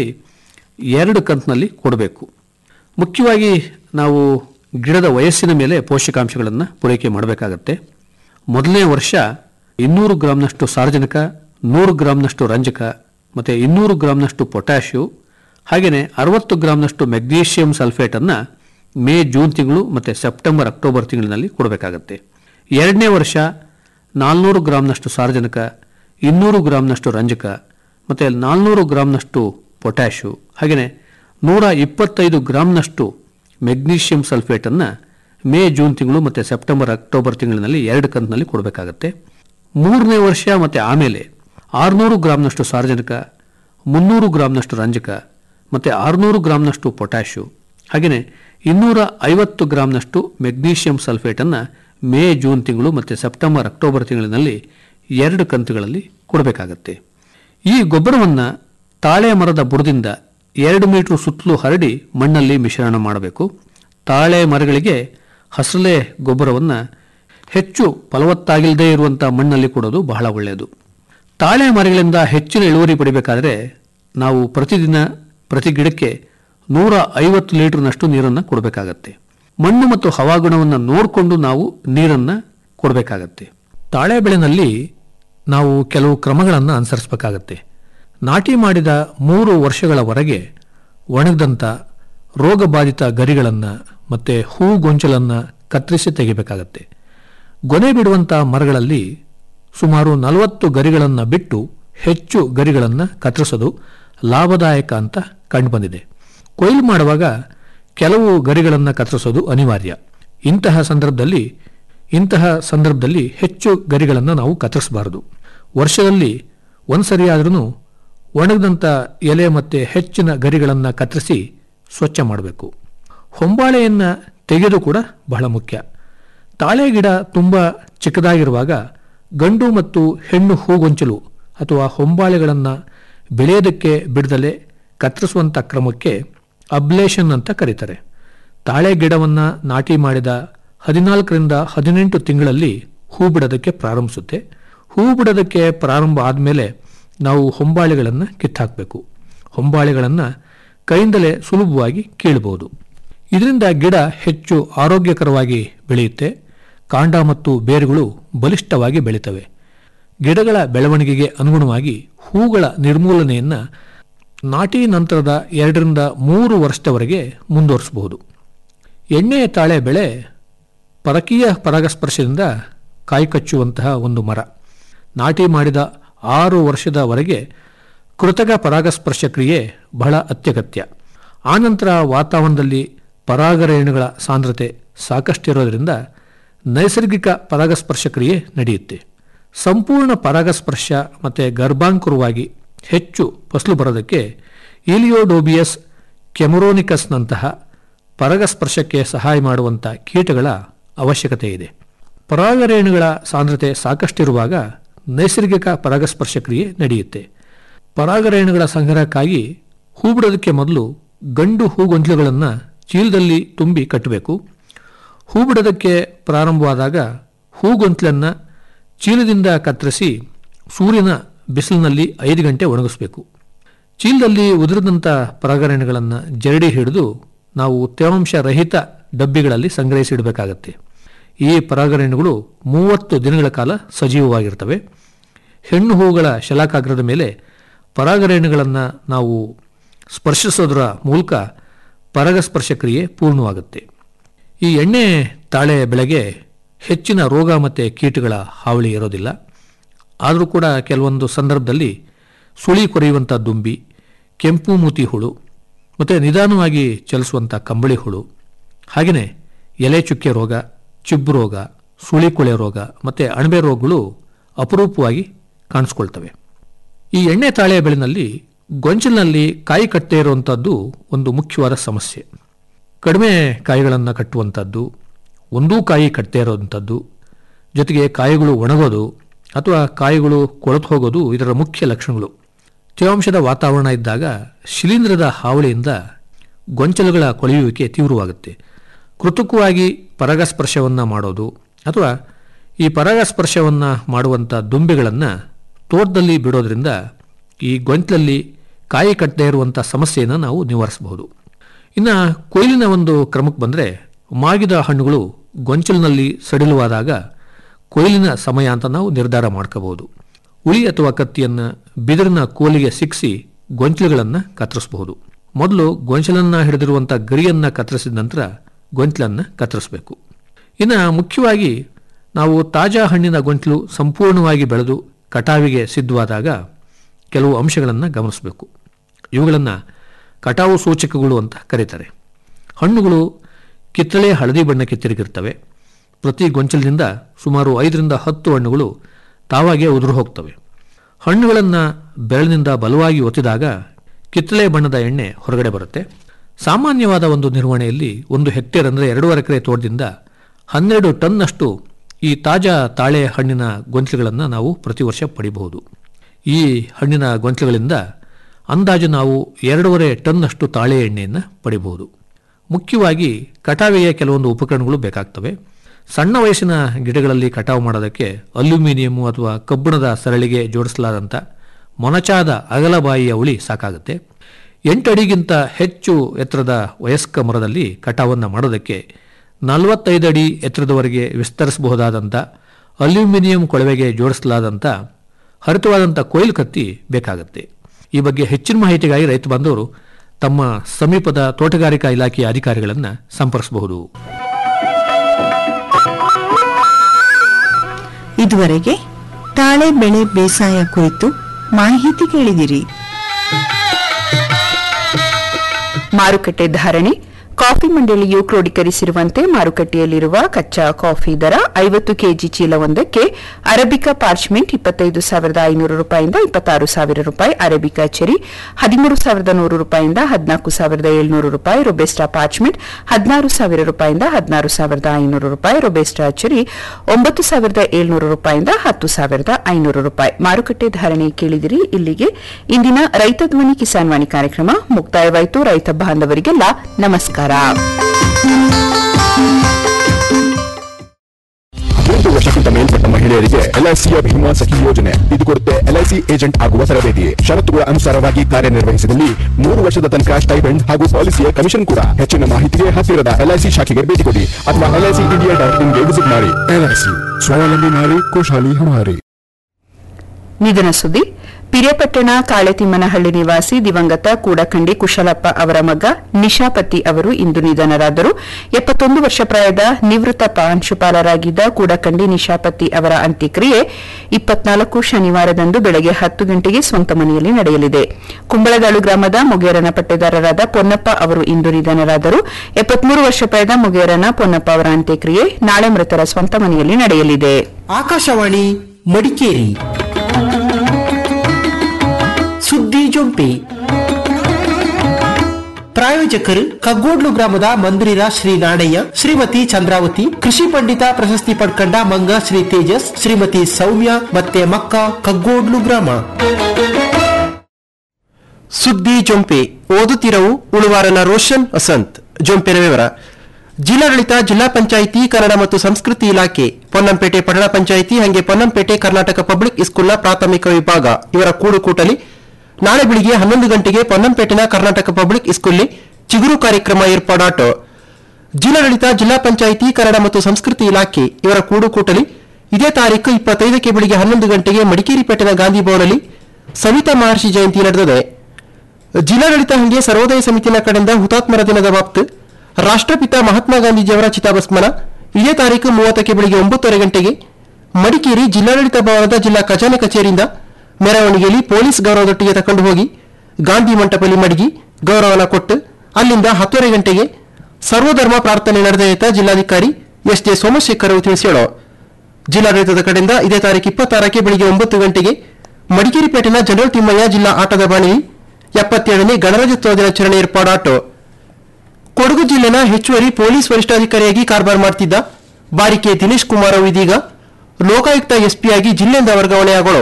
ಎರಡು ಕಂತಿನಲ್ಲಿ ಕೊಡಬೇಕು ಮುಖ್ಯವಾಗಿ ನಾವು ಗಿಡದ ವಯಸ್ಸಿನ ಮೇಲೆ ಪೋಷಕಾಂಶಗಳನ್ನು ಪೂರೈಕೆ ಮಾಡಬೇಕಾಗತ್ತೆ ಮೊದಲನೇ ವರ್ಷ ಇನ್ನೂರು ಗ್ರಾಂನಷ್ಟು ಸಾರಜನಕ ನೂರು ಗ್ರಾಂನಷ್ಟು ರಂಜಕ ಮತ್ತು ಇನ್ನೂರು ಗ್ರಾಂನಷ್ಟು ಪೊಟ್ಯಾಷಿಯು ಹಾಗೆಯೇ ಅರವತ್ತು ಗ್ರಾಂನಷ್ಟು ಮೆಗ್ನೀಷಿಯಂ ಸಲ್ಫೇಟನ್ನು ಮೇ ಜೂನ್ ತಿಂಗಳು ಮತ್ತು ಸೆಪ್ಟೆಂಬರ್ ಅಕ್ಟೋಬರ್ ತಿಂಗಳಿನಲ್ಲಿ ಕೊಡಬೇಕಾಗತ್ತೆ ಎರಡನೇ ವರ್ಷ ನಾಲ್ನೂರು ಗ್ರಾಂನಷ್ಟು ಸಾರಜನಕ ಇನ್ನೂರು ಗ್ರಾಂನಷ್ಟು ರಂಜಕ ಮತ್ತು ನಾಲ್ನೂರು ಗ್ರಾಂನಷ್ಟು ಪೊಟ್ಯಾಷು ಹಾಗೆಯೇ ನೂರ ಇಪ್ಪತ್ತೈದು ಗ್ರಾಂನಷ್ಟು ಮೆಗ್ನೀಷಿಯಂ ಸಲ್ಫೇಟನ್ನು ಮೇ ಜೂನ್ ತಿಂಗಳು ಮತ್ತು ಸೆಪ್ಟೆಂಬರ್ ಅಕ್ಟೋಬರ್ ತಿಂಗಳಿನಲ್ಲಿ ಎರಡು ಕಂತಿನಲ್ಲಿ ಕೊಡಬೇಕಾಗತ್ತೆ ಮೂರನೇ ವರ್ಷ ಮತ್ತು ಆಮೇಲೆ ಆರುನೂರು ಗ್ರಾಂನಷ್ಟು ಸಾರಜನಕ ಮುನ್ನೂರು ಗ್ರಾಂನಷ್ಟು ರಂಜಕ ಮತ್ತು ಆರುನೂರು ಗ್ರಾಂನಷ್ಟು ಪೊಟ್ಯಾಷು ಹಾಗೆಯೇ ಇನ್ನೂರ ಐವತ್ತು ಗ್ರಾಂನಷ್ಟು ಮೆಗ್ನೀಷಿಯಂ ಸಲ್ಫೇಟನ್ನು ಮೇ ಜೂನ್ ತಿಂಗಳು ಮತ್ತು ಸೆಪ್ಟೆಂಬರ್ ಅಕ್ಟೋಬರ್ ತಿಂಗಳಿನಲ್ಲಿ ಎರಡು ಕಂತುಗಳಲ್ಲಿ ಕೊಡಬೇಕಾಗತ್ತೆ ಈ ಗೊಬ್ಬರವನ್ನು ತಾಳೆ ಮರದ ಬುಡದಿಂದ ಎರಡು ಮೀಟರ್ ಸುತ್ತಲೂ ಹರಡಿ ಮಣ್ಣಲ್ಲಿ ಮಿಶ್ರಣ ಮಾಡಬೇಕು ತಾಳೆ ಮರಗಳಿಗೆ ಹಸರಲೆ ಗೊಬ್ಬರವನ್ನು ಹೆಚ್ಚು ಫಲವತ್ತಾಗಿಲ್ಲದೇ ಇರುವಂಥ ಮಣ್ಣಲ್ಲಿ ಕೊಡೋದು ಬಹಳ ಒಳ್ಳೆಯದು ತಾಳೆ ಮರಗಳಿಂದ ಹೆಚ್ಚಿನ ಇಳುವರಿ ಪಡಿಬೇಕಾದರೆ ನಾವು ಪ್ರತಿದಿನ ಪ್ರತಿ ಗಿಡಕ್ಕೆ ನೂರ ಐವತ್ತು ಲೀಟರ್ನಷ್ಟು ನೀರನ್ನು ಕೊಡಬೇಕಾಗತ್ತೆ ಮಣ್ಣು ಮತ್ತು ಹವಾಗುಣವನ್ನು ನೋಡಿಕೊಂಡು ನಾವು ನೀರನ್ನು ಕೊಡಬೇಕಾಗತ್ತೆ ತಾಳೆ ಬೆಳೆನಲ್ಲಿ ನಾವು ಕೆಲವು ಕ್ರಮಗಳನ್ನು ಅನುಸರಿಸಬೇಕಾಗತ್ತೆ ನಾಟಿ ಮಾಡಿದ ಮೂರು ವರ್ಷಗಳವರೆಗೆ ಒಣಗದಂಥ ರೋಗಬಾಧಿತ ಗರಿಗಳನ್ನು ಮತ್ತು ಹೂ ಗೊಂಚಲನ್ನು ಕತ್ತರಿಸಿ ತೆಗಿಬೇಕಾಗತ್ತೆ ಗೊನೆ ಬಿಡುವಂಥ ಮರಗಳಲ್ಲಿ ಸುಮಾರು ನಲವತ್ತು ಗರಿಗಳನ್ನು ಬಿಟ್ಟು ಹೆಚ್ಚು ಗರಿಗಳನ್ನು ಕತ್ತರಿಸೋದು ಲಾಭದಾಯಕ ಅಂತ ಕಂಡುಬಂದಿದೆ ಕೊಯ್ಲು ಮಾಡುವಾಗ ಕೆಲವು ಗರಿಗಳನ್ನು ಕತ್ತರಿಸೋದು ಅನಿವಾರ್ಯ ಇಂತಹ ಸಂದರ್ಭದಲ್ಲಿ ಇಂತಹ ಸಂದರ್ಭದಲ್ಲಿ ಹೆಚ್ಚು ಗರಿಗಳನ್ನು ನಾವು ಕತ್ತರಿಸಬಾರದು ವರ್ಷದಲ್ಲಿ ಒಂದ್ಸರಿಯಾದ್ರೂ ಒಣಗದಂಥ ಎಲೆ ಮತ್ತು ಹೆಚ್ಚಿನ ಗರಿಗಳನ್ನು ಕತ್ತರಿಸಿ ಸ್ವಚ್ಛ ಮಾಡಬೇಕು ಹೊಂಬಾಳೆಯನ್ನು ತೆಗೆದು ಕೂಡ ಬಹಳ ಮುಖ್ಯ ತಾಳೆ ಗಿಡ ತುಂಬ ಚಿಕ್ಕದಾಗಿರುವಾಗ ಗಂಡು ಮತ್ತು ಹೆಣ್ಣು ಹೂಗೊಂಚಲು ಅಥವಾ ಹೊಂಬಾಳೆಗಳನ್ನು ಬೆಳೆಯೋದಕ್ಕೆ ಬಿಡದಲೆ ಕತ್ತರಿಸುವಂಥ ಕ್ರಮಕ್ಕೆ ಅಬ್ಲೇಷನ್ ಅಂತ ಕರೀತಾರೆ ತಾಳೆ ಗಿಡವನ್ನು ನಾಟಿ ಮಾಡಿದ ಹದಿನಾಲ್ಕರಿಂದ ಹದಿನೆಂಟು ತಿಂಗಳಲ್ಲಿ ಹೂ ಬಿಡೋದಕ್ಕೆ ಪ್ರಾರಂಭಿಸುತ್ತೆ ಹೂ ಬಿಡೋದಕ್ಕೆ ಪ್ರಾರಂಭ ಆದಮೇಲೆ ನಾವು ಹೊಂಬಾಳೆಗಳನ್ನು ಕಿತ್ತಾಕಬೇಕು ಹೊಂಬಾಳೆಗಳನ್ನು ಕೈಯಿಂದಲೇ ಸುಲಭವಾಗಿ ಕೀಳಬಹುದು ಇದರಿಂದ ಗಿಡ ಹೆಚ್ಚು ಆರೋಗ್ಯಕರವಾಗಿ ಬೆಳೆಯುತ್ತೆ ಕಾಂಡ ಮತ್ತು ಬೇರುಗಳು ಬಲಿಷ್ಠವಾಗಿ ಬೆಳೀತವೆ ಗಿಡಗಳ ಬೆಳವಣಿಗೆಗೆ ಅನುಗುಣವಾಗಿ ಹೂಗಳ ನಿರ್ಮೂಲನೆಯನ್ನು ನಾಟಿ ನಂತರದ ಎರಡರಿಂದ ಮೂರು ವರ್ಷದವರೆಗೆ ಮುಂದುವರಿಸಬಹುದು ಎಣ್ಣೆಯ ತಾಳೆ ಬೆಳೆ ಪರಕೀಯ ಪರಾಗಸ್ಪರ್ಶದಿಂದ ಕಾಯ್ಕಚ್ಚುವಂತಹ ಒಂದು ಮರ ನಾಟಿ ಮಾಡಿದ ಆರು ವರ್ಷದವರೆಗೆ ಕೃತಕ ಪರಾಗಸ್ಪರ್ಶ ಕ್ರಿಯೆ ಬಹಳ ಅತ್ಯಗತ್ಯ ಆನಂತರ ವಾತಾವರಣದಲ್ಲಿ ಪರಾಗರೇಣುಗಳ ಸಾಂದ್ರತೆ ಸಾಕಷ್ಟಿರೋದರಿಂದ ನೈಸರ್ಗಿಕ ಪರಾಗಸ್ಪರ್ಶ ಕ್ರಿಯೆ ನಡೆಯುತ್ತೆ ಸಂಪೂರ್ಣ ಪರಾಗಸ್ಪರ್ಶ ಮತ್ತು ಗರ್ಭಾಂಕುರವಾಗಿ ಹೆಚ್ಚು ಫಸಲು ಬರೋದಕ್ಕೆ ಇಲಿಯೋಡೋಬಿಯಸ್ ಕೆಮರೋನಿಕಸ್ನಂತಹ ಪರಾಗಸ್ಪರ್ಶಕ್ಕೆ ಸಹಾಯ ಮಾಡುವಂಥ ಕೀಟಗಳ ಅವಶ್ಯಕತೆ ಇದೆ ಪರಾಗರೇಣುಗಳ ಸಾಂದ್ರತೆ ಸಾಕಷ್ಟಿರುವಾಗ ನೈಸರ್ಗಿಕ ಪರಾಗಸ್ಪರ್ಶ ಕ್ರಿಯೆ ನಡೆಯುತ್ತೆ ಪರಾಗರೇಣುಗಳ ಸಂಗ್ರಹಕ್ಕಾಗಿ ಹೂ ಬಿಡೋದಕ್ಕೆ ಮೊದಲು ಗಂಡು ಹೂಗೊಂಚಲುಗಳನ್ನು ಚೀಲದಲ್ಲಿ ತುಂಬಿ ಕಟ್ಟಬೇಕು ಹೂ ಬಿಡೋದಕ್ಕೆ ಪ್ರಾರಂಭವಾದಾಗ ಹೂಗೊಂಚಲನ್ನು ಚೀಲದಿಂದ ಕತ್ತರಿಸಿ ಸೂರ್ಯನ ಬಿಸಿಲಿನಲ್ಲಿ ಐದು ಗಂಟೆ ಒಣಗಿಸಬೇಕು ಚೀಲದಲ್ಲಿ ಉದುರಿದಂಥ ಪರಾಗರೇಣುಗಳನ್ನು ಜರಡಿ ಹಿಡಿದು ನಾವು ತೇವಾಂಶ ರಹಿತ ಡಬ್ಬಿಗಳಲ್ಲಿ ಸಂಗ್ರಹಿಸಿಡಬೇಕಾಗತ್ತೆ ಈ ಪರಾಗರೇಣುಗಳು ಮೂವತ್ತು ದಿನಗಳ ಕಾಲ ಸಜೀವವಾಗಿರ್ತವೆ ಹೆಣ್ಣು ಹೂಗಳ ಶಲಾಕಾಗ್ರದ ಮೇಲೆ ಪರಾಗರೇಣುಗಳನ್ನು ನಾವು ಸ್ಪರ್ಶಿಸೋದರ ಮೂಲಕ ಪರಾಗಸ್ಪರ್ಶ ಕ್ರಿಯೆ ಪೂರ್ಣವಾಗುತ್ತೆ ಈ ಎಣ್ಣೆ ತಾಳೆ ಬೆಳೆಗೆ ಹೆಚ್ಚಿನ ರೋಗ ಮತ್ತು ಕೀಟಗಳ ಹಾವಳಿ ಇರೋದಿಲ್ಲ ಆದರೂ ಕೂಡ ಕೆಲವೊಂದು ಸಂದರ್ಭದಲ್ಲಿ ಸುಳಿ ಕೊರೆಯುವಂಥ ದುಂಬಿ ಕೆಂಪು ಮೂತಿ ಹುಳು ಮತ್ತು ನಿಧಾನವಾಗಿ ಚಲಿಸುವಂಥ ಕಂಬಳಿ ಹುಳು ಹಾಗೆಯೇ ಎಲೆ ಚುಕ್ಕೆ ರೋಗ ಚಿಬ್ಬು ರೋಗ ಸುಳಿ ಕೊಳೆ ರೋಗ ಮತ್ತು ಅಣಬೆ ರೋಗಗಳು ಅಪರೂಪವಾಗಿ ಕಾಣಿಸ್ಕೊಳ್ತವೆ ಈ ಎಣ್ಣೆ ತಾಳೆಯ ಬೆಳೆನಲ್ಲಿ ಗೊಂಚಲಿನಲ್ಲಿ ಕಾಯಿ ಕಟ್ಟದೇ ಇರುವಂಥದ್ದು ಒಂದು ಮುಖ್ಯವಾದ ಸಮಸ್ಯೆ ಕಡಿಮೆ ಕಾಯಿಗಳನ್ನು ಕಟ್ಟುವಂಥದ್ದು ಒಂದೂ ಕಾಯಿ ಕಟ್ಟದೇ ಇರೋವಂಥದ್ದು ಜೊತೆಗೆ ಕಾಯಿಗಳು ಒಣಗೋದು ಅಥವಾ ಕಾಯಿಗಳು ಕೊಳೆತು ಹೋಗೋದು ಇದರ ಮುಖ್ಯ ಲಕ್ಷಣಗಳು ತೇವಾಂಶದ ವಾತಾವರಣ ಇದ್ದಾಗ ಶಿಲೀಂಧ್ರದ ಹಾವಳಿಯಿಂದ ಗೊಂಚಲುಗಳ ಕೊಳೆಯುವಿಕೆ ತೀವ್ರವಾಗುತ್ತೆ ಕೃತಕವಾಗಿ ಪರಾಗಸ್ಪರ್ಶವನ್ನು ಮಾಡೋದು ಅಥವಾ ಈ ಪರಾಗಸ್ಪರ್ಶವನ್ನು ಮಾಡುವಂಥ ದುಂಬಿಗಳನ್ನು ತೋಟದಲ್ಲಿ ಬಿಡೋದ್ರಿಂದ ಈ ಗೊಂಚಲಲ್ಲಿ ಕಾಯಿ ಕಟ್ಟದೇ ಇರುವಂಥ ಸಮಸ್ಯೆಯನ್ನು ನಾವು ನಿವಾರಿಸಬಹುದು ಇನ್ನು ಕೊಯ್ಲಿನ ಒಂದು ಕ್ರಮಕ್ಕೆ ಬಂದರೆ ಮಾಗಿದ ಹಣ್ಣುಗಳು ಗೊಂಚಲಿನಲ್ಲಿ ಸಡಿಲವಾದಾಗ ಕೊಯ್ಲಿನ ಸಮಯ ಅಂತ ನಾವು ನಿರ್ಧಾರ ಮಾಡ್ಕೋಬಹುದು ಉಳಿ ಅಥವಾ ಕತ್ತಿಯನ್ನು ಬಿದಿರಿನ ಕೋಲಿಗೆ ಸಿಕ್ಕಿಸಿ ಗೊಂಚಲುಗಳನ್ನು ಕತ್ತರಿಸಬಹುದು ಮೊದಲು ಗೊಂಚಲನ್ನು ಹಿಡಿದಿರುವಂಥ ಗರಿಯನ್ನು ಕತ್ತರಿಸಿದ ನಂತರ ಗೊಂಚಲನ್ನು ಕತ್ತರಿಸಬೇಕು ಇನ್ನು ಮುಖ್ಯವಾಗಿ ನಾವು ತಾಜಾ ಹಣ್ಣಿನ ಗೊಂಚಲು ಸಂಪೂರ್ಣವಾಗಿ ಬೆಳೆದು ಕಟಾವಿಗೆ ಸಿದ್ಧವಾದಾಗ ಕೆಲವು ಅಂಶಗಳನ್ನು ಗಮನಿಸಬೇಕು ಇವುಗಳನ್ನು ಕಟಾವು ಸೂಚಕಗಳು ಅಂತ ಕರೀತಾರೆ ಹಣ್ಣುಗಳು ಕಿತ್ತಳೆ ಹಳದಿ ಬಣ್ಣಕ್ಕೆ ತಿರುಗಿರ್ತವೆ ಪ್ರತಿ ಗೊಂಚಲಿನಿಂದ ಸುಮಾರು ಐದರಿಂದ ಹತ್ತು ಹಣ್ಣುಗಳು ತಾವಾಗೇ ಉದುರು ಹೋಗ್ತವೆ ಹಣ್ಣುಗಳನ್ನು ಬೆರಳಿನಿಂದ ಬಲವಾಗಿ ಒತ್ತಿದಾಗ ಕಿತ್ತಳೆ ಬಣ್ಣದ ಎಣ್ಣೆ ಹೊರಗಡೆ ಬರುತ್ತೆ ಸಾಮಾನ್ಯವಾದ ಒಂದು ನಿರ್ವಹಣೆಯಲ್ಲಿ ಒಂದು ಹೆಕ್ಟೇರ್ ಅಂದರೆ ಎರಡೂವರೆ ಎಕರೆ ತೋಟದಿಂದ ಹನ್ನೆರಡು ಟನ್ನಷ್ಟು ಈ ತಾಜಾ ತಾಳೆ ಹಣ್ಣಿನ ಗೊಂಚಲುಗಳನ್ನು ನಾವು ಪ್ರತಿ ವರ್ಷ ಪಡಿಬಹುದು ಈ ಹಣ್ಣಿನ ಗೊಂಚಲುಗಳಿಂದ ಅಂದಾಜು ನಾವು ಎರಡೂವರೆ ಟನ್ನಷ್ಟು ತಾಳೆ ಎಣ್ಣೆಯನ್ನು ಪಡಿಬಹುದು ಮುಖ್ಯವಾಗಿ ಕಟಾವಿಗೆ ಕೆಲವೊಂದು ಉಪಕರಣಗಳು ಬೇಕಾಗ್ತವೆ ಸಣ್ಣ ವಯಸ್ಸಿನ ಗಿಡಗಳಲ್ಲಿ ಕಟಾವು ಮಾಡೋದಕ್ಕೆ ಅಲ್ಯೂಮಿನಿಯಂ ಅಥವಾ ಕಬ್ಬಿಣದ ಸರಳಿಗೆ ಜೋಡಿಸಲಾದಂಥ ಮೊನಚಾದ ಅಗಲಬಾಯಿಯ ಉಳಿ ಸಾಕಾಗುತ್ತೆ ಎಂಟು ಅಡಿಗಿಂತ ಹೆಚ್ಚು ಎತ್ತರದ ವಯಸ್ಕ ಮರದಲ್ಲಿ ಕಟಾವನ್ನು ಮಾಡೋದಕ್ಕೆ ನಲವತ್ತೈದು ಅಡಿ ಎತ್ತರದವರೆಗೆ ವಿಸ್ತರಿಸಬಹುದಾದಂಥ ಅಲ್ಯೂಮಿನಿಯಂ ಕೊಳವೆಗೆ ಜೋಡಿಸಲಾದಂಥ ಹರಿತವಾದಂಥ ಕೊಯ್ಲು ಕತ್ತಿ ಬೇಕಾಗುತ್ತೆ ಈ ಬಗ್ಗೆ ಹೆಚ್ಚಿನ ಮಾಹಿತಿಗಾಗಿ ರೈತ ಬಾಂಧವರು ತಮ್ಮ ಸಮೀಪದ ತೋಟಗಾರಿಕಾ ಇಲಾಖೆಯ ಅಧಿಕಾರಿಗಳನ್ನು ಸಂಪರ್ಕಿಸಬಹುದು ಇದುವರೆಗೆ ತಾಳೆ ಬೆಳೆ ಬೇಸಾಯ ಕುರಿತು ಮಾಹಿತಿ ಕೇಳಿದಿರಿ ಮಾರುಕಟ್ಟೆ ಧಾರಣೆ ಕಾಫಿ ಮಂಡಳಿಯು ಕ್ರೋಢೀಕರಿಸಿರುವಂತೆ ಮಾರುಕಟ್ಟೆಯಲ್ಲಿರುವ ಕಚ್ಚಾ ಕಾಫಿ ದರ ಐವತ್ತು ಕೆಜಿ ಚೀಲವೊಂದಕ್ಕೆ ಅರಬಿಕಾ ಪಾರ್ಚ್ಮೆಂಟ್ ಇಪ್ಪತ್ತೈದು ಸಾವಿರದ ಐನೂರು ರೂಪಾಯಿಂದ ಇಪ್ಪತ್ತಾರು ಸಾವಿರ ರೂಪಾಯಿ ಅರಬಿಕಾ ಚೆರಿ ಹದಿಮೂರು ಸಾವಿರದ ನೂರು ರೂಪಾಯಿಂದ ಹದಿನಾಲ್ಕು ಸಾವಿರದ ಏಳ್ನೂರು ರೂಪಾಯಿ ರೊಬೆಸ್ಟಾ ಪಾರ್ಚ್ಮೆಂಟ್ ಹದಿನಾರು ಸಾವಿರ ರೂಪಾಯಿಂದ ಹದಿನಾರು ಸಾವಿರದ ಐನೂರು ರೂಪಾಯಿ ರೊಬೆಸ್ಟಾ ಚೆರಿ ಒಂಬತ್ತು ಸಾವಿರದ ಏಳ್ನೂರು ರೂಪಾಯಿಂದ ಹತ್ತು ಸಾವಿರದ ಐನೂರು ರೂಪಾಯಿ ಮಾರುಕಟ್ಟೆ ಧಾರಣೆ ಕೇಳಿದಿರಿ ಇಲ್ಲಿಗೆ ಇಂದಿನ ರೈತ ಧ್ವನಿ ಕಿಸಾನ್ ವಾಣಿ ಕಾರ್ಯಕ್ರಮ ಮುಕ್ತಾಯವಾಯಿತು ರೈತ ಬಾಂಧವರಿಗೆಲ್ಲ ನಮಸ್ಕಾರ ಹದಿನೆಂಟು ವರ್ಷಕ್ಕಿಂತ ಮೇಲ್ಪಟ್ಟ ಮಹಿಳೆಯರಿಗೆ ಎಲ್ಐಸಿಯ ಭೀಮಾ ಸಖಿ ಯೋಜನೆ ಇದು ಕೊಡುತ್ತೆ ಎಲ್ಐಸಿ ಏಜೆಂಟ್ ಆಗುವ ತರಬೇತಿ ಷರತ್ತುಗಳ ಅನುಸಾರವಾಗಿ ಕಾರ್ಯನಿರ್ವಹಿಸಿದಲ್ಲಿ ಮೂರು ವರ್ಷದ ತನಕ ಸ್ಟೈಪೆಂಡ್ ಹಾಗೂ ಪಾಲಿಸಿಯ ಕಮಿಷನ್ ಕೂಡ ಹೆಚ್ಚಿನ ಮಾಹಿತಿಗೆ ಹತ್ತಿರದ ಎಲ್ಐಸಿ ಶಾಖೆಗೆ ಭೇಟಿ ಕೊಡಿ ಅಥವಾ ಎಲ್ಐಸಿ ಇಂಡಿಯಾ ಡಾಟ್ ಇನ್ಗೆ ವಿಸಿಟ್ ಮಾಡಿ ಎಲ್ಐಸಿ ಸ್ವಾವಲಂಬಿ ನಾರಿ ಖುಷಾಲಿ ಹಮಾರಿ ನಿಧನ ಸುದ್ದಿ ಪಿರಿಯಪಟ್ಟಣ ಕಾಳೆತಿಮ್ಮನಹಳ್ಳಿ ನಿವಾಸಿ ದಿವಂಗತ ಕೂಡಖಂಡಿ ಕುಶಲಪ್ಪ ಅವರ ಮಗ ನಿಶಾಪತಿ ಅವರು ಇಂದು ನಿಧನರಾದರು ಎಪ್ಪತ್ತೊಂದು ವರ್ಷ ಪ್ರಾಯದ ನಿವೃತ್ತ ಪ್ರಾಂಶುಪಾಲರಾಗಿದ್ದ ಕೂಡಖಂಡಿ ನಿಶಾಪತಿ ಅವರ ಅಂತ್ಯಕ್ರಿಯೆ ಇಪ್ಪತ್ನಾಲ್ಕು ಶನಿವಾರದಂದು ಬೆಳಗ್ಗೆ ಹತ್ತು ಗಂಟೆಗೆ ಸ್ವಂತ ಮನೆಯಲ್ಲಿ ನಡೆಯಲಿದೆ ಕುಂಬಳದಾಳು ಗ್ರಾಮದ ಮೊಗೇರನ ಪಟ್ಟೆದಾರರಾದ ಪೊನ್ನಪ್ಪ ಅವರು ಇಂದು ನಿಧನರಾದರು ಎಪ್ಪತ್ಮೂರು ವರ್ಷ ಪ್ರಾಯದ ಮೊಗೇರನ ಪೊನ್ನಪ್ಪ ಅವರ ಅಂತ್ಯಕ್ರಿಯೆ ನಾಳೆ ಮೃತರ ಸ್ವಂತ ಮನೆಯಲ್ಲಿ ನಡೆಯಲಿದೆ ಆಕಾಶವಾಣಿ ಮಡಿಕೇರಿ ಸುದ್ದಿ ಜೊಂಪೆ ಪ್ರಾಯೋಜಕರು ಕಗ್ಗೋಡ್ಲು ಗ್ರಾಮದ ಮಂದಿರ ಶ್ರೀ ನಾಣಯ್ಯ ಶ್ರೀಮತಿ ಚಂದ್ರಾವತಿ ಕೃಷಿ ಪಂಡಿತ ಪ್ರಶಸ್ತಿ ಪಡ್ಕಂಡ ಮಂಗ ಶ್ರೀ ತೇಜಸ್ ಶ್ರೀಮತಿ ಸೌಮ್ಯ ಮತ್ತೆ ಮಕ್ಕ ಕಗ್ಗೋಡ್ಲು ಗ್ರಾಮ ಸುದ್ದಿ ಜೊಂಪೆ ಓದುತ್ತಿರವು ಉಳುವಾರನ ರೋಷನ್ ವಸಂತ್ ಜೊಂಪೆನ ವಿವರ ಜಿಲ್ಲಾಡಳಿತ ಜಿಲ್ಲಾ ಪಂಚಾಯಿತಿ ಕನ್ನಡ ಮತ್ತು ಸಂಸ್ಕೃತಿ ಇಲಾಖೆ ಪೊನ್ನಂಪೇಟೆ ಪಟ್ಟಣ ಪಂಚಾಯಿತಿ ಹಾಗೆ ಪೊನ್ನಂಪೇಟೆ ಕರ್ನಾಟಕ ಪಬ್ಲಿಕ್ ಸ್ಕೂಲ್ನ ಪ್ರಾಥಮಿಕ ವಿಭಾಗ ಇವರ ಕೂಡುಕೂಟಲಿ ನಾಳೆ ಬೆಳಿಗ್ಗೆ ಹನ್ನೊಂದು ಗಂಟೆಗೆ ಪೊನ್ನಂಪೇಟೆನ ಕರ್ನಾಟಕ ಪಬ್ಲಿಕ್ ಸ್ಕೂಲ್ನಲ್ಲಿ ಚಿಗುರು ಕಾರ್ಯಕ್ರಮ ಏರ್ಪಾಡಾಟು ಜಿಲ್ಲಾಡಳಿತ ಜಿಲ್ಲಾ ಪಂಚಾಯಿತಿ ಕನ್ನಡ ಮತ್ತು ಸಂಸ್ಕೃತಿ ಇಲಾಖೆ ಇವರ ಕೂಡುಕೂಟಲಿ ಇದೇ ತಾರೀಕು ಇಪ್ಪತ್ತೈದಕ್ಕೆ ಬೆಳಿಗ್ಗೆ ಹನ್ನೊಂದು ಗಂಟೆಗೆ ಮಡಿಕೇರಿ ಪಟ್ಟಣ ಗಾಂಧಿ ಭವನಲ್ಲಿ ಸವಿತಾ ಮಹರ್ಷಿ ಜಯಂತಿ ನಡೆದಿದೆ ಜಿಲ್ಲಾಡಳಿತ ಹಂಗೆ ಸರ್ವೋದಯ ಸಮಿತಿನ ಕಡೆಯಿಂದ ಹುತಾತ್ಮರ ದಿನದ ಬಾಬ್ತು ರಾಷ್ಟ್ರಪಿತ ಮಹಾತ್ಮ ಗಾಂಧೀಜಿಯವರ ಚಿತಾಭಸ್ಮನ ಇದೇ ತಾರೀಕು ಮೂವತ್ತಕ್ಕೆ ಬೆಳಿಗ್ಗೆ ಒಂಬತ್ತುವರೆ ಗಂಟೆಗೆ ಮಡಿಕೇರಿ ಜಿಲ್ಲಾಡಳಿತ ಭವನದ ಜಿಲ್ಲಾ ಖಜಾನೆ ಕಚೇರಿಯಿಂದ ಮೆರವಣಿಗೆಯಲ್ಲಿ ಪೊಲೀಸ್ ಗೌರವದೊಟ್ಟಿಗೆ ತಕೊಂಡು ಹೋಗಿ ಗಾಂಧಿ ಮಂಟಪದಲ್ಲಿ ಮಡಗಿ ಗೌರವನ ಕೊಟ್ಟು ಅಲ್ಲಿಂದ ಹತ್ತುವರೆ ಗಂಟೆಗೆ ಸರ್ವಧರ್ಮ ಪ್ರಾರ್ಥನೆ ನಡೆದ ಜಿಲ್ಲಾಧಿಕಾರಿ ಎಸ್ ಜೆ ಸೋಮಶೇಖರ್ ಅವರು ತಿಳಿಸಿದರು ಜಿಲ್ಲಾಡಳಿತದ ಕಡೆಯಿಂದ ಇದೇ ತಾರೀಕು ಇಪ್ಪತ್ತಾರಕ್ಕೆ ಬೆಳಿಗ್ಗೆ ಒಂಬತ್ತು ಗಂಟೆಗೆ ಮಡಿಕೇರಿ ಪೇಟೆನ ಜನರಲ್ ತಿಮ್ಮಯ್ಯ ಜಿಲ್ಲಾ ಆಟದ ಬಾಣಿಲಿ ಎಪ್ಪತ್ತೇಳನೇ ಗಣರಾಜ್ಯೋತ್ಸವ ದಿನಾಚರಣೆ ಏರ್ಪಾಡಾಟು ಕೊಡಗು ಜಿಲ್ಲೆನ ಹೆಚ್ಚುವರಿ ಪೊಲೀಸ್ ವರಿಷ್ಠಾಧಿಕಾರಿಯಾಗಿ ಕಾರ್ಬಾರ್ ಮಾಡ್ತಿದ್ದ ಬಾರಿಕೆ ದಿನೇಶ್ ಕುಮಾರ್ ಅವರು ಇದೀಗ ಲೋಕಾಯುಕ್ತ ಎಸ್ಪಿಯಾಗಿ ಜಿಲ್ಲೆಯಿಂದ ವರ್ಗಾವಣೆಯಾಗೋಳು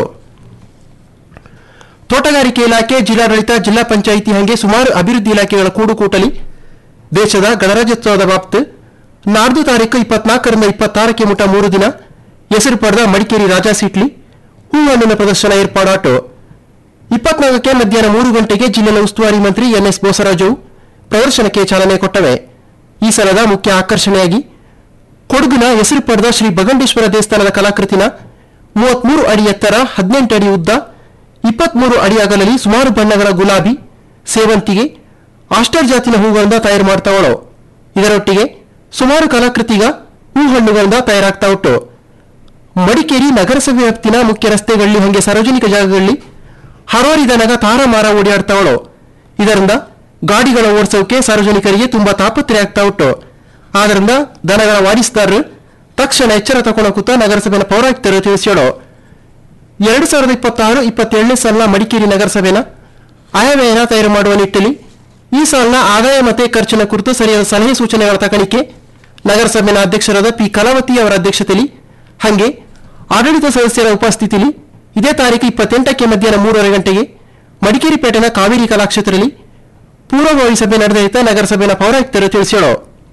ತೋಟಗಾರಿಕೆ ಇಲಾಖೆ ಜಿಲ್ಲಾಡಳಿತ ಜಿಲ್ಲಾ ಪಂಚಾಯಿತಿ ಹಂಗೆ ಸುಮಾರು ಅಭಿವೃದ್ಧಿ ಇಲಾಖೆಗಳ ಕೂಡುಕೂಟಲಿ ದೇಶದ ಗಣರಾಜ್ಯೋತ್ಸವದ ಬಾಬ್ತು ನಾಡ್ದು ತಾರೀಕು ಇಪ್ಪತ್ನಾಲ್ಕರಿಂದ ಇಪ್ಪತ್ತಾರಕ್ಕೆ ಮುಟ ಮೂರು ದಿನ ಹೆಸರು ಪಡೆದ ಮಡಿಕೇರಿ ರಾಜಾ ಸೀಟ್ಲಿ ಹೂಹಣ್ಣಿನ ಪ್ರದರ್ಶನ ಏರ್ಪಾಡಾಟು ಇಪ್ಪತ್ನಾಲ್ಕಕ್ಕೆ ಮಧ್ಯಾಹ್ನ ಮೂರು ಗಂಟೆಗೆ ಜಿಲ್ಲೆಯ ಉಸ್ತುವಾರಿ ಮಂತ್ರಿ ಎನ್ಎಸ್ ಬೋಸರಾಜು ಪ್ರದರ್ಶನಕ್ಕೆ ಚಾಲನೆ ಕೊಟ್ಟವೆ ಈ ಸಲದ ಮುಖ್ಯ ಆಕರ್ಷಣೆಯಾಗಿ ಕೊಡಗಿನ ಹೆಸರು ಪಡೆದ ಶ್ರೀ ಬಗಂಡೇಶ್ವರ ದೇವಸ್ಥಾನದ ಕಲಾಕೃತಿನ ಮೂವತ್ಮೂರು ಅಡಿ ಎತ್ತರ ಹದಿನೆಂಟು ಅಡಿ ಉದ್ದ ಇಪ್ಪತ್ಮೂರು ಅಡಿ ಅಗಲಲ್ಲಿ ಸುಮಾರು ಬಣ್ಣಗಳ ಗುಲಾಬಿ ಸೇವಂತಿಗೆ ಆಸ್ಟರ್ ಜಾತಿನ ಹೂಗಳಿಂದ ತಯಾರು ಮಾಡ್ತಾವಳು ಇದರೊಟ್ಟಿಗೆ ಸುಮಾರು ಕಲಾಕೃತಿಗ ಹೂ ಹಣ್ಣುಗಳಿಂದ ತಯಾರಾಗ್ತಾ ಉಂಟು ಮಡಿಕೇರಿ ನಗರಸಭೆ ವ್ಯಾಪ್ತಿನ ಮುಖ್ಯ ರಸ್ತೆಗಳಲ್ಲಿ ಹಂಗೆ ಸಾರ್ವಜನಿಕ ಜಾಗಗಳಲ್ಲಿ ಹರೋರಿ ದನಗ ತಾರಮಾರ ಓಡಾಡ್ತಾವಳು ಇದರಿಂದ ಗಾಡಿಗಳ ಓಡಿಸೋಕೆ ಸಾರ್ವಜನಿಕರಿಗೆ ತುಂಬಾ ತಾಪತ್ರೆ ಆಗ್ತಾ ಉಂಟು ಆದ್ದರಿಂದ ದನಗಳ ವಾರಿಸ್ದಾರರು ತಕ್ಷಣ ಎಚ್ಚರ ತಗೊಳಕುತ್ತ ನಗರಸಭೆಯ ಪೌರಾಯುಕ್ತರು ತಿಳಿಸ್ಯಾಳು ಎರಡು ಸಾವಿರದ ಇಪ್ಪತ್ತಾರು ಇಪ್ಪತ್ತೇಳನೇ ಸಾಲಿನ ಮಡಿಕೇರಿ ನಗರಸಭೆನ ಆಯವ್ಯಯನ ತಯಾರು ಮಾಡುವ ನಿಟ್ಟಿನಲ್ಲಿ ಈ ಸಾಲಿನ ಆದಾಯ ಮತ್ತೆ ಖರ್ಚಿನ ಕುರಿತು ಸರಿಯಾದ ಸಲಹೆ ಸೂಚನೆಗಳ ತಕಣಿಕೆ ನಗರಸಭೆಯ ಅಧ್ಯಕ್ಷರಾದ ಪಿ ಕಲಾವತಿ ಅವರ ಅಧ್ಯಕ್ಷತೆಯಲ್ಲಿ ಹಾಗೆ ಆಡಳಿತ ಸದಸ್ಯರ ಉಪಸ್ಥಿತಿಯಲ್ಲಿ ಇದೇ ತಾರೀಕು ಇಪ್ಪತ್ತೆಂಟಕ್ಕೆ ಮಧ್ಯಾಹ್ನ ಮೂರುವರೆ ಗಂಟೆಗೆ ಮಡಿಕೇರಿ ಪೇಟೆನ ಕಾವೇರಿ ಕಲಾಕ್ಷೇತ್ರದಲ್ಲಿ ಪೂರ್ವಭಾವಿ ಸಭೆ ನಡೆದ ನಗರಸಭೆಯ ಪೌರಾಯುಕ್ತರು ತಿಳಿಸ್ಯಾಳು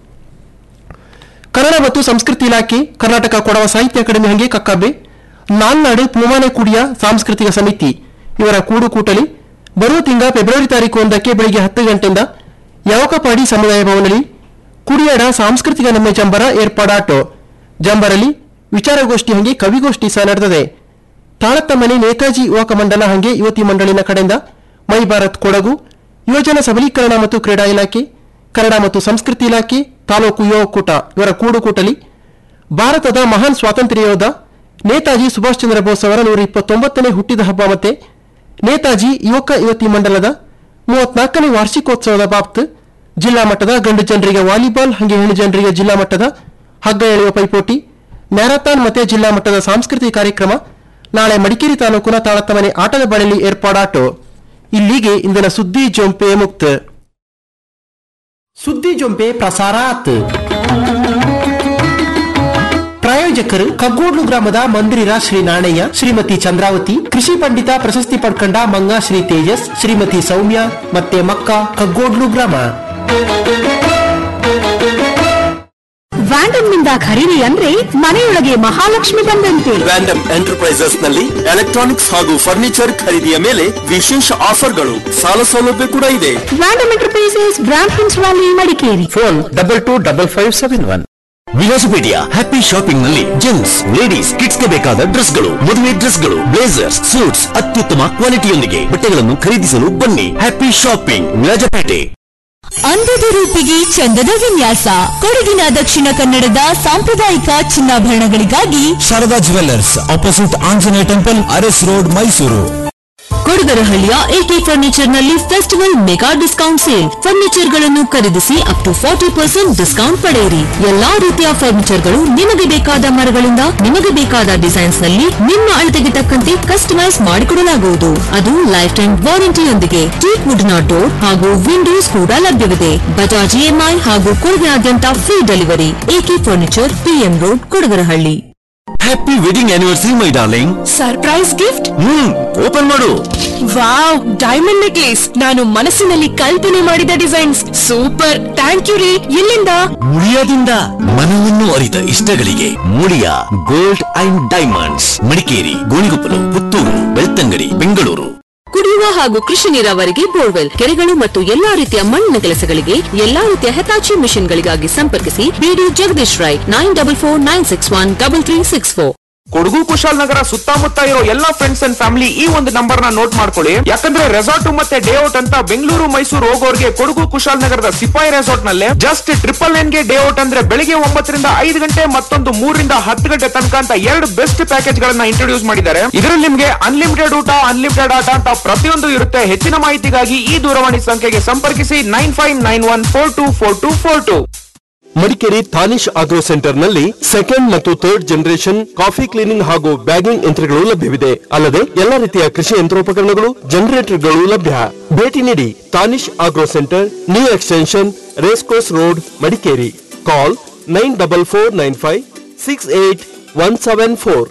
ಕನ್ನಡ ಮತ್ತು ಸಂಸ್ಕೃತಿ ಇಲಾಖೆ ಕರ್ನಾಟಕ ಕೊಡವ ಸಾಹಿತ್ಯ ಅಕಾಡೆಮಿ ಹಂಗೆ ಕಕ್ಕಬ್ಬೆ ನಾಲ್ನಾಡು ಪೂಮಾನೆ ಕುಡಿಯ ಸಾಂಸ್ಕೃತಿಕ ಸಮಿತಿ ಇವರ ಕೂಡುಕೂಟಲಿ ಬರುವ ತಿಂಗಳ ಫೆಬ್ರವರಿ ತಾರೀಕು ಒಂದಕ್ಕೆ ಬೆಳಿಗ್ಗೆ ಹತ್ತು ಗಂಟೆಯಿಂದ ಯಾವಕಪಾಡಿ ಸಮುದಾಯ ಭವನದಲ್ಲಿ ಕುಡಿಯಾಡ ಸಾಂಸ್ಕೃತಿಕ ನಮ್ಮೆ ಜಂಬರ ಏರ್ಪಾಡಾಟು ಜಂಬರಲ್ಲಿ ವಿಚಾರಗೋಷ್ಠಿ ಹಂಗೆ ಕವಿಗೋಷ್ಠಿ ಸಹ ನಡೆದಿದೆ ತಾಳತ್ತಮ್ಮನೆ ನೇತಾಜಿ ಯುವಕ ಮಂಡಲ ಹಂಗೆ ಯುವತಿ ಮಂಡಳಿನ ಕಡೆಯಿಂದ ಮೈ ಭಾರತ್ ಕೊಡಗು ಯುವಜನ ಸಬಲೀಕರಣ ಮತ್ತು ಕ್ರೀಡಾ ಇಲಾಖೆ ಕನ್ನಡ ಮತ್ತು ಸಂಸ್ಕೃತಿ ಇಲಾಖೆ ತಾಲೂಕು ಯುವ ಒಕ್ಕೂಟ ಇವರ ಕೂಡುಕೂಟಲಿ ಭಾರತದ ಮಹಾನ್ ಸ್ವಾತಂತ್ರ್ಯ ಯೋಧ ನೇತಾಜಿ ಸುಭಾಷ್ ಚಂದ್ರ ಬೋಸ್ ಅವರ ನೂರ ಇಪ್ಪತ್ತೊಂಬತ್ತನೇ ಹುಟ್ಟಿದ ಹಬ್ಬ ಮತ್ತೆ ನೇತಾಜಿ ಯುವಕ ಯುವತಿ ಮಂಡಲದ ಮೂವತ್ನಾಲ್ಕನೇ ವಾರ್ಷಿಕೋತ್ಸವದ ಬಾಬ್ತು ಜಿಲ್ಲಾ ಮಟ್ಟದ ಗಂಡು ಜನರಿಗೆ ವಾಲಿಬಾಲ್ ಹಂಗೆ ಹೆಣ್ಣು ಜನರಿಗೆ ಜಿಲ್ಲಾ ಮಟ್ಟದ ಹಗ್ಗ ಎಳೆಯುವ ಪೈಪೋಟಿ ಮ್ಯಾರಥಾನ್ ಮತ್ತೆ ಜಿಲ್ಲಾ ಮಟ್ಟದ ಸಾಂಸ್ಕೃತಿಕ ಕಾರ್ಯಕ್ರಮ ನಾಳೆ ಮಡಿಕೇರಿ ತಾಲೂಕಿನ ತಾಳತ್ತಮನೆ ಆಟದ ಬಳಿಯಲ್ಲಿ ಏರ್ಪಾಡಾಟು ಇಲ್ಲಿಗೆ ಇಂದಿನ ಸುದ್ದಿ ಜೊಂಪೆ ಮುಕ್ತ ಸುದ್ದಿ ಜೊಂಪೆ ಪ್ರಸಾರಾತ್ ಪ್ರಾಯೋಜಕರು ಕಗ್ಗೋಡ್ಲು ಗ್ರಾಮದ ಮಂದಿರ ಶ್ರೀ ನಾಣಯ್ಯ ಶ್ರೀಮತಿ ಚಂದ್ರಾವತಿ ಕೃಷಿ ಪಂಡಿತ ಪ್ರಶಸ್ತಿ ಪಡ್ಕೊಂಡ ಮಂಗ ಶ್ರೀ ತೇಜಸ್ ಶ್ರೀಮತಿ ಸೌಮ್ಯ ಮತ್ತೆ ಮಕ್ಕ ಕಗ್ಗೋಡ್ಲು ಗ್ರಾಮ ವ್ಯಾಂಡಮ್ ನಿಂದ ಖರೀದಿ ಅಂದ್ರೆ ಮನೆಯೊಳಗೆ ಮಹಾಲಕ್ಷ್ಮಿ ಬಂದಂತೆ ವ್ಯಾಂಡಮ್ ಎಂಟರ್ಪ್ರೈಸಸ್ ನಲ್ಲಿ ಎಲೆಕ್ಟ್ರಾನಿಕ್ಸ್ ಹಾಗೂ ಫರ್ನಿಚರ್ ಖರೀದಿಯ ಮೇಲೆ ವಿಶೇಷ ಆಫರ್ಗಳು ಸಾಲ ಸೌಲಭ್ಯ ಕೂಡ ಇದೆ ವ್ಯಾಂಡಮ್ ಎಂಟರ್ಪ್ರೈಸಸ್ ಬ್ರಾಂಡ್ ಹಿನ್ಸ್ valley Madikeri phone double two double five seven one ವಿಲಾಸಪೇಟೆಯ ಹ್ಯಾಪಿ ಶಾಪಿಂಗ್ ನಲ್ಲಿ ಜೆಂಟ್ಸ್ ಲೇಡೀಸ್ ಕಿಡ್ಸ್ ಗೆ ಬೇಕಾದ ಡ್ರೆಸ್ಗಳು ಮದುವೆ ಡ್ರೆಸ್ಗಳು ಬ್ಲೇಸರ್ಸ್ ಸೂಟ್ಸ್ ಅತ್ಯುತ್ತಮ ಕ್ವಾಲಿಟಿಯೊಂದಿಗೆ ಬಟ್ಟೆಗಳನ್ನು ಖರೀದಿಸಲು ಬನ್ನಿ ಹ್ಯಾಪಿ ಶಾಪಿಂಗ್ ವಿರಾಜಪೇಟೆ ಅಂದದ ರೂಪಿಗೆ ಚಂದದ ವಿನ್ಯಾಸ ಕೊಡಗಿನ ದಕ್ಷಿಣ ಕನ್ನಡದ ಸಾಂಪ್ರದಾಯಿಕ ಚಿನ್ನಾಭರಣಗಳಿಗಾಗಿ Sharada jewellers opposite Anjaneya temple Aras road Mysuru ಕೊಡಗರಹಳ್ಳಿಯ ಎಕೆ ಫರ್ನಿಚರ್ ನಲ್ಲಿ festival mega discount sale furniture ಗಳನ್ನು ಖರೀದಿಸಿ up to forty percent discount ಪಡೆಯಿರಿ ಎಲ್ಲಾ ರೀತಿಯ ಫರ್ನಿಚರ್ ಗಳು ನಿಮಗೆ ಬೇಕಾದ ಮರಗಳಿಂದ ನಿಮಗೆ ಬೇಕಾದ ಡಿಸೈನ್ಸ್ ನಲ್ಲಿ ನಿಮ್ಮ ಅಳತೆಗೆ ತಕ್ಕಂತೆ ಕಸ್ಟಮೈಸ್ ಮಾಡಿಕೊಡಲಾಗುವುದು ಅದು ಲೈಫ್ ಟೈಮ್ ವಾರಂಟಿಯೊಂದಿಗೆ ಟೀಕ್ ವುಡ್ ನ ಡೋರ್ ಹಾಗೂ ವಿಂಡೋಸ್ ಕೂಡ ಲಭ್ಯವಿದೆ ಬಜಾಜ್ ಇಎಂಐ ಹಾಗೂ ಕೊಡಗಿನಾದ್ಯಂತ free delivery AK furniture PM road Kodagarahalli happy wedding anniversary my darling surprise gift hmm open ಮಾಡು ವಾವ್ ಡೈಮಂಡ್ ನೆಕ್ಲೇಸ್ ನಾನು ಮನಸ್ಸಿನಲ್ಲಿ ಕಲ್ಪನೆ ಮಾಡಿದ ಡಿಸೈನ್ಸ್ ಸೂಪರ್ ಥ್ಯಾಂಕ್ ಯು ರೀ ಎಲ್ಲಿಂದ ಮುಳಿಯಾದಿಂದ ಮನವನ್ನು ಅರಿತ ಇಷ್ಟಗಳಿಗೆ Muliya gold and diamonds Madikeri Gonikoppal Puttur Belthangady Bengaluru ಕುಡಿಯುವ ಹಾಗೂ ಕೃಷಿ ನೀರಾವರಿಗೆ ಬೋರ್ವೆಲ್ ಕೆರೆಗಳು ಮತ್ತು ಎಲ್ಲಾ ರೀತಿಯ ಮಣ್ಣಿನ ಕೆಲಸಗಳಿಗೆ ಎಲ್ಲಾ ರೀತಿಯ ಹೆತಾಚಿ ಮಿಷನ್ಗಳಿಗಾಗಿ ಸಂಪರ್ಕಿಸಿ ಬಿಡಿ Jagadish Rai nine double four nine six one double three six four Kodagu Kushalnagar ಸುತ್ತಮುತ್ತ ಇರೋ ಎಲ್ಲಾ ಫ್ರೆಂಡ್ಸ್ ಅಂಡ್ ಫ್ಯಾಮಿಲಿ ಈ ಒಂದು ನಂಬರ್ ನ ನೋಟ್ ಮಾಡ್ಕೊಳ್ಳಿ ಯಾಕಂದ್ರೆ ರೆಸಾರ್ಟ್ ಮತ್ತೆ ಡೇ ಔಟ್ ಅಂತ ಬೆಂಗಳೂರು ಮೈಸೂರು ಹೋಗೋರ್ಗೆ ಕೊಡಗು ಕುಶಾಲನಗರದ ಸಿಪಾಯಿ ರೆಸಾರ್ಟ್ ನಲ್ಲಿ ಜಸ್ಟ್ ಟ್ರಿಪಲ್ ನೈನ್ ಗೆ ಡೇ ಔಟ್ ಅಂದ್ರೆ ಬೆಳಿಗ್ಗೆ ಒಂಬತ್ತರಿಂದ ಐದು ಗಂಟೆ ಮತ್ತೊಂದು ಮೂರರಿಂದ ಹತ್ತು ಗಂಟೆ ತನಕ ಅಂತ ಎರಡು ಬೆಸ್ಟ್ ಪ್ಯಾಕೇಜ್ ಗಳನ್ನ ಇಂಟ್ರೊಡ್ಯೂಸ್ ಮಾಡಿದ್ದಾರೆ ಇದರಲ್ಲಿ ನಿಮ್ಗೆ ಅನ್ಲಿಮಿಟೆಡ್ ಊಟ ಅನ್ಲಿಮಿಟೆಡ್ ಆಟ ಅಂತ ಪ್ರತಿಯೊಂದು ಇರುತ್ತೆ ಹೆಚ್ಚಿನ ಮಾಹಿತಿಗಾಗಿ ಈ ದೂರವಾಣಿ ಸಂಖ್ಯೆಗೆ ಸಂಪರ್ಕಿಸಿ nine five nine one four two four two four two Madikeri Tanish agro centre ನಲ್ಲಿ ಸೆಕೆಂಡ್ ಮತ್ತು ಥರ್ಡ್ ಜನರೇಷನ್ ಕಾಫಿ ಕ್ಲೀನಿಂಗ್ ಹಾಗೂ ಬ್ಯಾಗಿಂಗ್ ಯಂತ್ರಗಳು ಲಭ್ಯವಿದೆ ಅಲ್ಲದೆ ಎಲ್ಲಾ ರೀತಿಯ ಕೃಷಿ ಯಂತ್ರೋಪಕರಣಗಳು ಜನರೇಟರ್ಗಳು ಲಭ್ಯ ಭೇಟಿ ನೀಡಿ Tanish agro centre new extension race course road Madikeri call nine double four nine five six eight one seven four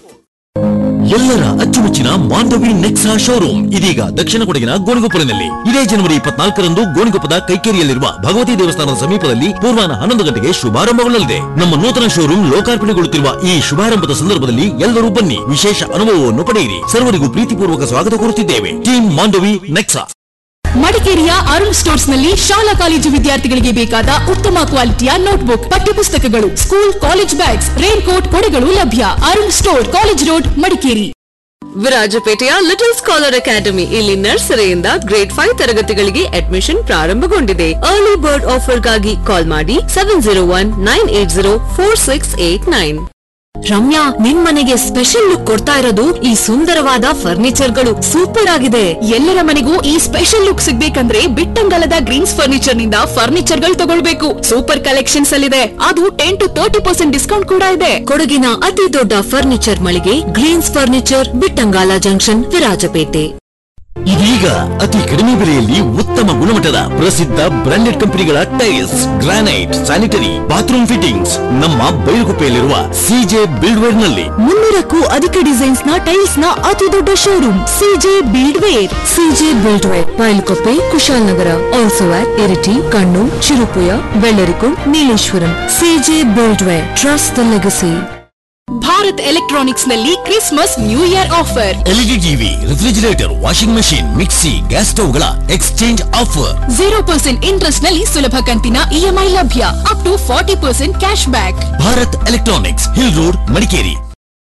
ಎಲ್ಲರ ಅಚ್ಚುಮೆಚ್ಚಿನ ಮಾಂಡವಿ ನೆಕ್ಸಾ ಶೋರೂಮ್ ಇದೀಗ ದಕ್ಷಿಣ ಕೊಡಗಿನ ಗೋಣಿಗೊಪ್ಪಲಿನಲ್ಲಿ ಇದೇ ಜನವರಿ ಇಪ್ಪತ್ನಾಲ್ಕರಂದು ಗೋಣಿಗೊಪ್ಪದ ಕೈಕೇರಿಯಲ್ಲಿರುವ ಭಗವತಿ ದೇವಸ್ಥಾನದ ಸಮೀಪದಲ್ಲಿ ಪೂರ್ವಾಹ್ನ ಹನ್ನೊಂದು ಗಂಟೆಗೆ ಶುಭಾರಂಭಗೊಳ್ಳಲಿದೆ ನಮ್ಮ ನೂತನ ಶೋರೂಮ್ ಲೋಕಾರ್ಪಣೆಗೊಳ್ಳುತ್ತಿರುವ ಈ ಶುಭಾರಂಭದ ಸಂದರ್ಭದಲ್ಲಿ ಎಲ್ಲರೂ ಬನ್ನಿ ವಿಶೇಷ ಅನುಭವವನ್ನು ಪಡೆಯಿರಿ ಸರ್ವರಿಗೂ ಪ್ರೀತಿಪೂರ್ವಕ ಸ್ವಾಗತ ಕೋರುತ್ತಿದ್ದೇವೆ ಟೀಮ್ ಮಾಂಡವಿ ನೆಕ್ಸಾ ಮಡಿಕೇರಿಯ ಅರುಣ್ ಸ್ಟೋರ್ಸ್ ನಲ್ಲಿ ಶಾಲಾ ಕಾಲೇಜು ವಿದ್ಯಾರ್ಥಿಗಳಿಗೆ ಬೇಕಾದ ಉತ್ತಮ ಕ್ವಾಲಿಟಿಯ ನೋಟ್ಬುಕ್ ಪಠ್ಯಪುಸ್ತಕಗಳು school college bags raincoat ಕೊಡೆಗಳು ಲಭ್ಯ Arun store college road Madikeri ವಿರಾಜಪೇಟೆಯ ಲಿಟಲ್ ಸ್ಕಾಲರ್ ಅಕಾಡೆಮಿ ಇಲ್ಲಿ ನರ್ಸರಿಯಿಂದ ಗ್ರೇಡ್ ಫೈವ್ ತರಗತಿಗಳಿಗೆ ಅಡ್ಮಿಷನ್ ಪ್ರಾರಂಭಗೊಂಡಿದೆ ಅರ್ಲಿ ಬರ್ಡ್ ಆಫರ್ಗಾಗಿ ಕಾಲ್ ಮಾಡಿ seven zero one nine eight zero four six eight nine Ramya ನಿನ್ ಮನೆಗೆ ಸ್ಪೆಷಲ್ ಲುಕ್ ಕೊಡ್ತಾ ಇರೋದು ಈ ಸುಂದರವಾದ ಫರ್ನಿಚರ್ಗಳು ಸೂಪರ್ ಆಗಿದೆ ಎಲ್ಲರ ಮನೆಗೂ ಈ ಸ್ಪೆಷಲ್ ಲುಕ್ ಸಿಗ್ಬೇಕಂದ್ರೆ ಬಿಟ್ಟಂಗಲದ ಗ್ರೀನ್ಸ್ ಫರ್ನಿಚರ್ ನಿಂದ ಫರ್ನಿಚರ್ ಗಳು ತಗೊಳ್ಬೇಕು ಸೂಪರ್ ಕಲೆಕ್ಷನ್ಸ್ ಅಲ್ಲಿದೆ ಅದು ten to thirty percent discount ಕೂಡ ಇದೆ ಕೊಡಗಿನ ಅತಿ ದೊಡ್ಡ ಫರ್ನಿಚರ್ ಮಳಿಗೆ greens furniture Bittangala junction Virajpet ಇದೀಗ ಅತಿ ಕಡಿಮೆ ಬೆಲೆಯಲ್ಲಿ ಉತ್ತಮ ಗುಣಮಟ್ಟದ ಪ್ರಸಿದ್ಧ ಬ್ರಾಂಡೆಡ್ ಕಂಪನಿಗಳ tiles granite sanitary bathroom fittings ನಮ್ಮ ಬೈಲುಗುಪ್ಪೆಯಲ್ಲಿರುವ ಸಿಜೆ ಬಿಲ್ಡ್ವೇರ್ ನಲ್ಲಿ ಮುನ್ನೂರಕ್ಕೂ ಅಧಿಕ ಡಿಸೈನ್ಸ್ ನ ಟೈಲ್ಸ್ ನ ಅತಿ ದೊಡ್ಡ showroom CJ buildware CJ buildware Bylakuppe Kushalnagar also at Iritty Kannur Cherupuzha ಬೆಳ್ಳರಿಕು Nileshwaram CJ buildware trust the legacy Bharat electronics ನಲ್ಲಿ Christmas new year offer LED TV refrigerator washing machine mixie gas ಸ್ಟವ್ಗಳ exchange offer zero percent interest ನಲ್ಲಿ ಸುಲಭ ಕಂತಿನ ಇಎಂಐ ಲಭ್ಯ up to forty percent cash back Bharat electronics hill road Madikeri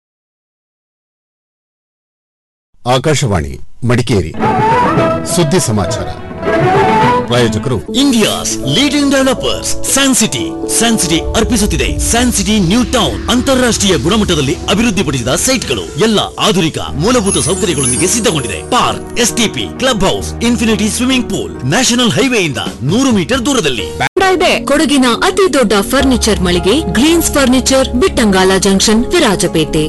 Akashvani Madikeri ಸುದ್ದಿ ಸಮಾಚಾರ ಪ್ರಾಯೋಜಕರು India's leading developers San city San City ಅರ್ಪಿಸುತ್ತಿದೆ ಸ್ಯಾನ್ ಸಿಟಿ ನ್ಯೂ ಟೌನ್ ಅಂತಾರಾಷ್ಟ್ರೀಯ ಗುಣಮಟ್ಟದಲ್ಲಿ ಅಭಿವೃದ್ಧಿಪಡಿಸಿದ ಸೈಟ್ಗಳು ಎಲ್ಲ ಆಧುನಿಕ ಮೂಲಭೂತ ಸೌಕರ್ಯಗಳೊಂದಿಗೆ ಸಿದ್ಧಗೊಂಡಿದೆ park STP club house infinity swimming pool national ಹೈವೇಯಿಂದ ನೂರು ಮೀಟರ್ ದೂರದಲ್ಲಿ ಇದೆ ಕೊಡಗಿನ ಅತಿ ದೊಡ್ಡ ಫರ್ನಿಚರ್ ಮಳಿಗೆ greens furniture Bittangala junction Virajpet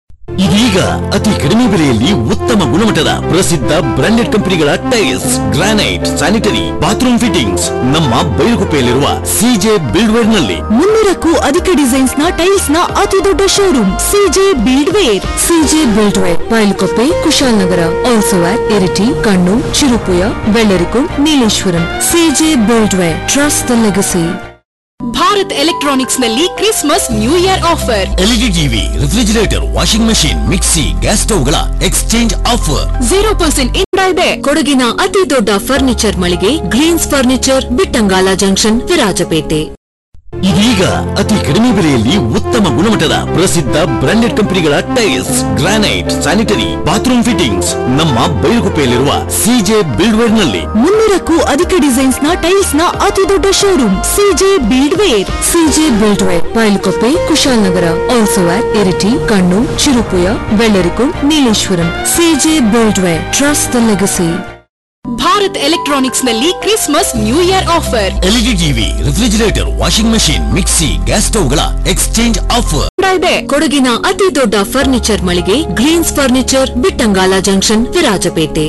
ಇದೀಗ ಅತಿ ಕಡಿಮೆ ಬೆಲೆಯಲ್ಲಿ ಉತ್ತಮ ಗುಣಮಟ್ಟದ ಪ್ರಸಿದ್ಧ ಬ್ರಾಂಡೆಡ್ ಕಂಪನಿಗಳ tiles granite sanitary bathroom fittings ನಮ್ಮ ಬೈಲುಗುಪ್ಪೆಯಲ್ಲಿರುವ ಸಿಜೆ ಬಿಲ್ಡ್ವೇರ್ ನಲ್ಲಿ ಮುನ್ನೂರಕ್ಕೂ ಅಧಿಕ ಡಿಸೈನ್ಸ್ ನ ಟೈಲ್ಸ್ ನ ಅತಿ ದೊಡ್ಡ showroom CJ buildware CJ buildware Bylakuppe Kushalnagar also at Iritty Kannur Cherupuzha ಬೆಳ್ಳರಿಕು Nileshwaram CJ buildware trust the legacy Bharat electronics ನಲ್ಲಿ Christmas new year offer LED TV refrigerator washing machine mixie gas ಸ್ಟವ್ಗಳ ಎಕ್ಸ್ಚೇಂಜ್ ಆಫರ್ ಜೀರೋ ಪರ್ಸೆಂಟ್ ಇದೆ ಕೊಡಗಿನ ಅತಿ ದೊಡ್ಡ ಫರ್ನಿಚರ್ ಮಳಿಗೆ greens furniture Bittangala junction Virajpet ಇದೀಗ ಅತಿ ಕಡಿಮೆ ಬೆಲೆಯಲ್ಲಿ ಉತ್ತಮ ಗುಣಮಟ್ಟದ ಪ್ರಸಿದ್ಧ ಬ್ರಾಂಡೆಡ್ ಕಂಪನಿಗಳ tiles granite sanitary bathroom fittings ನಮ್ಮ ಬೈಲುಗುಪ್ಪೆಯಲ್ಲಿರುವ ಸಿಜೆ ಬಿಲ್ಡ್ವೇರ್ ನಲ್ಲಿ ಮುನ್ನೂರಕ್ಕೂ ಅಧಿಕ ಡಿಸೈನ್ಸ್ ನ ಟೈಲ್ಸ್ ನ ಅತಿ ದೊಡ್ಡ showroom CJ buildware CJ buildware Bylakuppe Kushalnagar also at Iritty Kannur Cherupuzha ಬೆಳ್ಳರಿಕು Nileshwaram CJ buildware trust the legacy Bharat electronics ನಲ್ಲಿ Christmas new year offer LED TV refrigerator washing machine mixie gas ಸ್ಟವ್ಗಳ ಎಕ್ಸ್ಚೇಂಜ್ ಆಫರ್ ಇದೆ ಕೊಡಗಿನ ಅತಿ ದೊಡ್ಡ ಫರ್ನಿಚರ್ ಮಳಿಗೆ greens furniture Bittangala junction Virajpet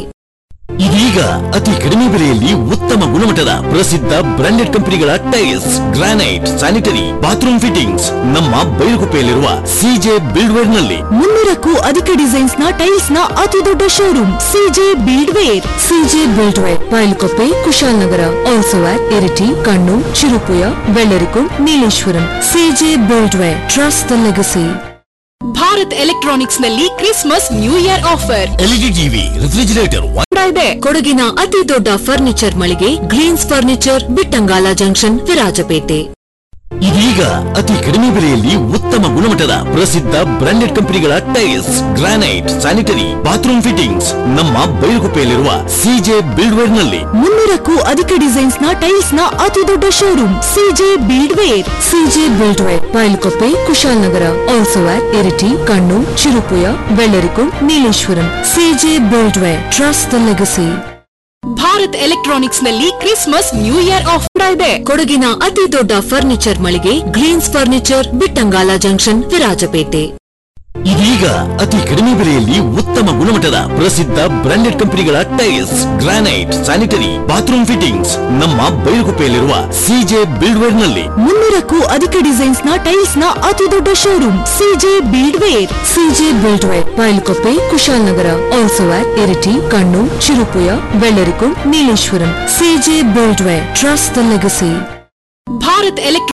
ಇದೀಗ ಅತಿ ಕಡಿಮೆ ಬೆಲೆಯಲ್ಲಿ ಉತ್ತಮ ಗುಣಮಟ್ಟದ ಪ್ರಸಿದ್ಧ ಬ್ರಾಂಡೆಡ್ ಕಂಪನಿಗಳ tiles granite sanitary bathroom fittings ನಮ್ಮ ಬೈಲುಗುಪ್ಪೆಯಲ್ಲಿರುವ ಸಿಜೆ ಬಿಲ್ಡ್ವೇರ್ ನಲ್ಲಿ ಮುನ್ನೂರಕ್ಕೂ ಅಧಿಕ ಡಿಸೈನ್ಸ್ ನ ಟೈಲ್ಸ್ ನ ಅತಿ ದೊಡ್ಡ showroom CJ buildware CJ buildware Bylakuppe Kushalnagar also at Iritty Kannur Cherupuzha ಬೆಳ್ಳರಿಕು Nileshwaram CJ buildware trust the legacy Bharat electronics ನಲ್ಲಿ Christmas new year offer LED TV refrigerator ಇದೆ ಕೊಡಗಿನ ಅತಿ ದೊಡ್ಡ ಫರ್ನಿಚರ್ ಮಳಿಗೆ greens furniture Bittangala junction Virajpet ಇದೀಗ ಅತಿ ಕಡಿಮೆ ಬೆಲೆಯಲ್ಲಿ ಉತ್ತಮ ಗುಣಮಟ್ಟದ ಪ್ರಸಿದ್ಧ ಬ್ರಾಂಡೆಡ್ ಕಂಪನಿಗಳ tiles granite sanitary bathroom fittings ನಮ್ಮ ಬೈಲುಗುಪ್ಪೆಯಲ್ಲಿರುವ ಸಿಜೆ ಬಿಲ್ಡ್ವೇರ್ ನಲ್ಲಿ ಮುನ್ನೂರಕ್ಕೂ ಅಧಿಕ ಡಿಸೈನ್ಸ್ ನ ಟೈಲ್ಸ್ ನ ಅತಿ ದೊಡ್ಡ showroom CJ buildware CJ buildware Bylakuppe Kushalnagar also at Iritty Kannur Cherupuzha Vellarikundu Nileshwaram CJ buildware trust the legacy Bharat electronics ನಲ್ಲಿ ಕ್ರಿಸ್ಮಸ್ ನ್ಯೂ ಇಯರ್ ಆಫರ್ ಇದೆ ಕೊಡಗಿನ ಅತಿ ದೊಡ್ಡ ಫರ್ನಿಚರ್ ಮಳಿಗೆ greens furniture Bittangala junction Virajpet ಇದೀಗ ಅತಿ ಕಡಿಮೆ ಬೆಲೆಯಲ್ಲಿ ಉತ್ತಮ ಗುಣಮಟ್ಟದ ಪ್ರಸಿದ್ಧ ಬ್ರಾಂಡೆಡ್ ಕಂಪನಿಗಳ tiles granite sanitary bathroom fittings ನಮ್ಮ ಬೈಲುಗುಪ್ಪೆಯಲ್ಲಿರುವ ಸಿಜೆ ಬಿಲ್ಡ್ವೇರ್ ನಲ್ಲಿ ಮುನ್ನೂರಕ್ಕೂ ಅಧಿಕ ಡಿಸೈನ್ಸ್ ನ ಟೈಲ್ಸ್ ನ ಅತಿ ದೊಡ್ಡ showroom CJ buildware CJ buildware Bylakuppe Kushalnagar also at Iritty Kannur Cherupuzha Vellarikundu Nileshwaram CJ buildware trust the legacy Bharat electronics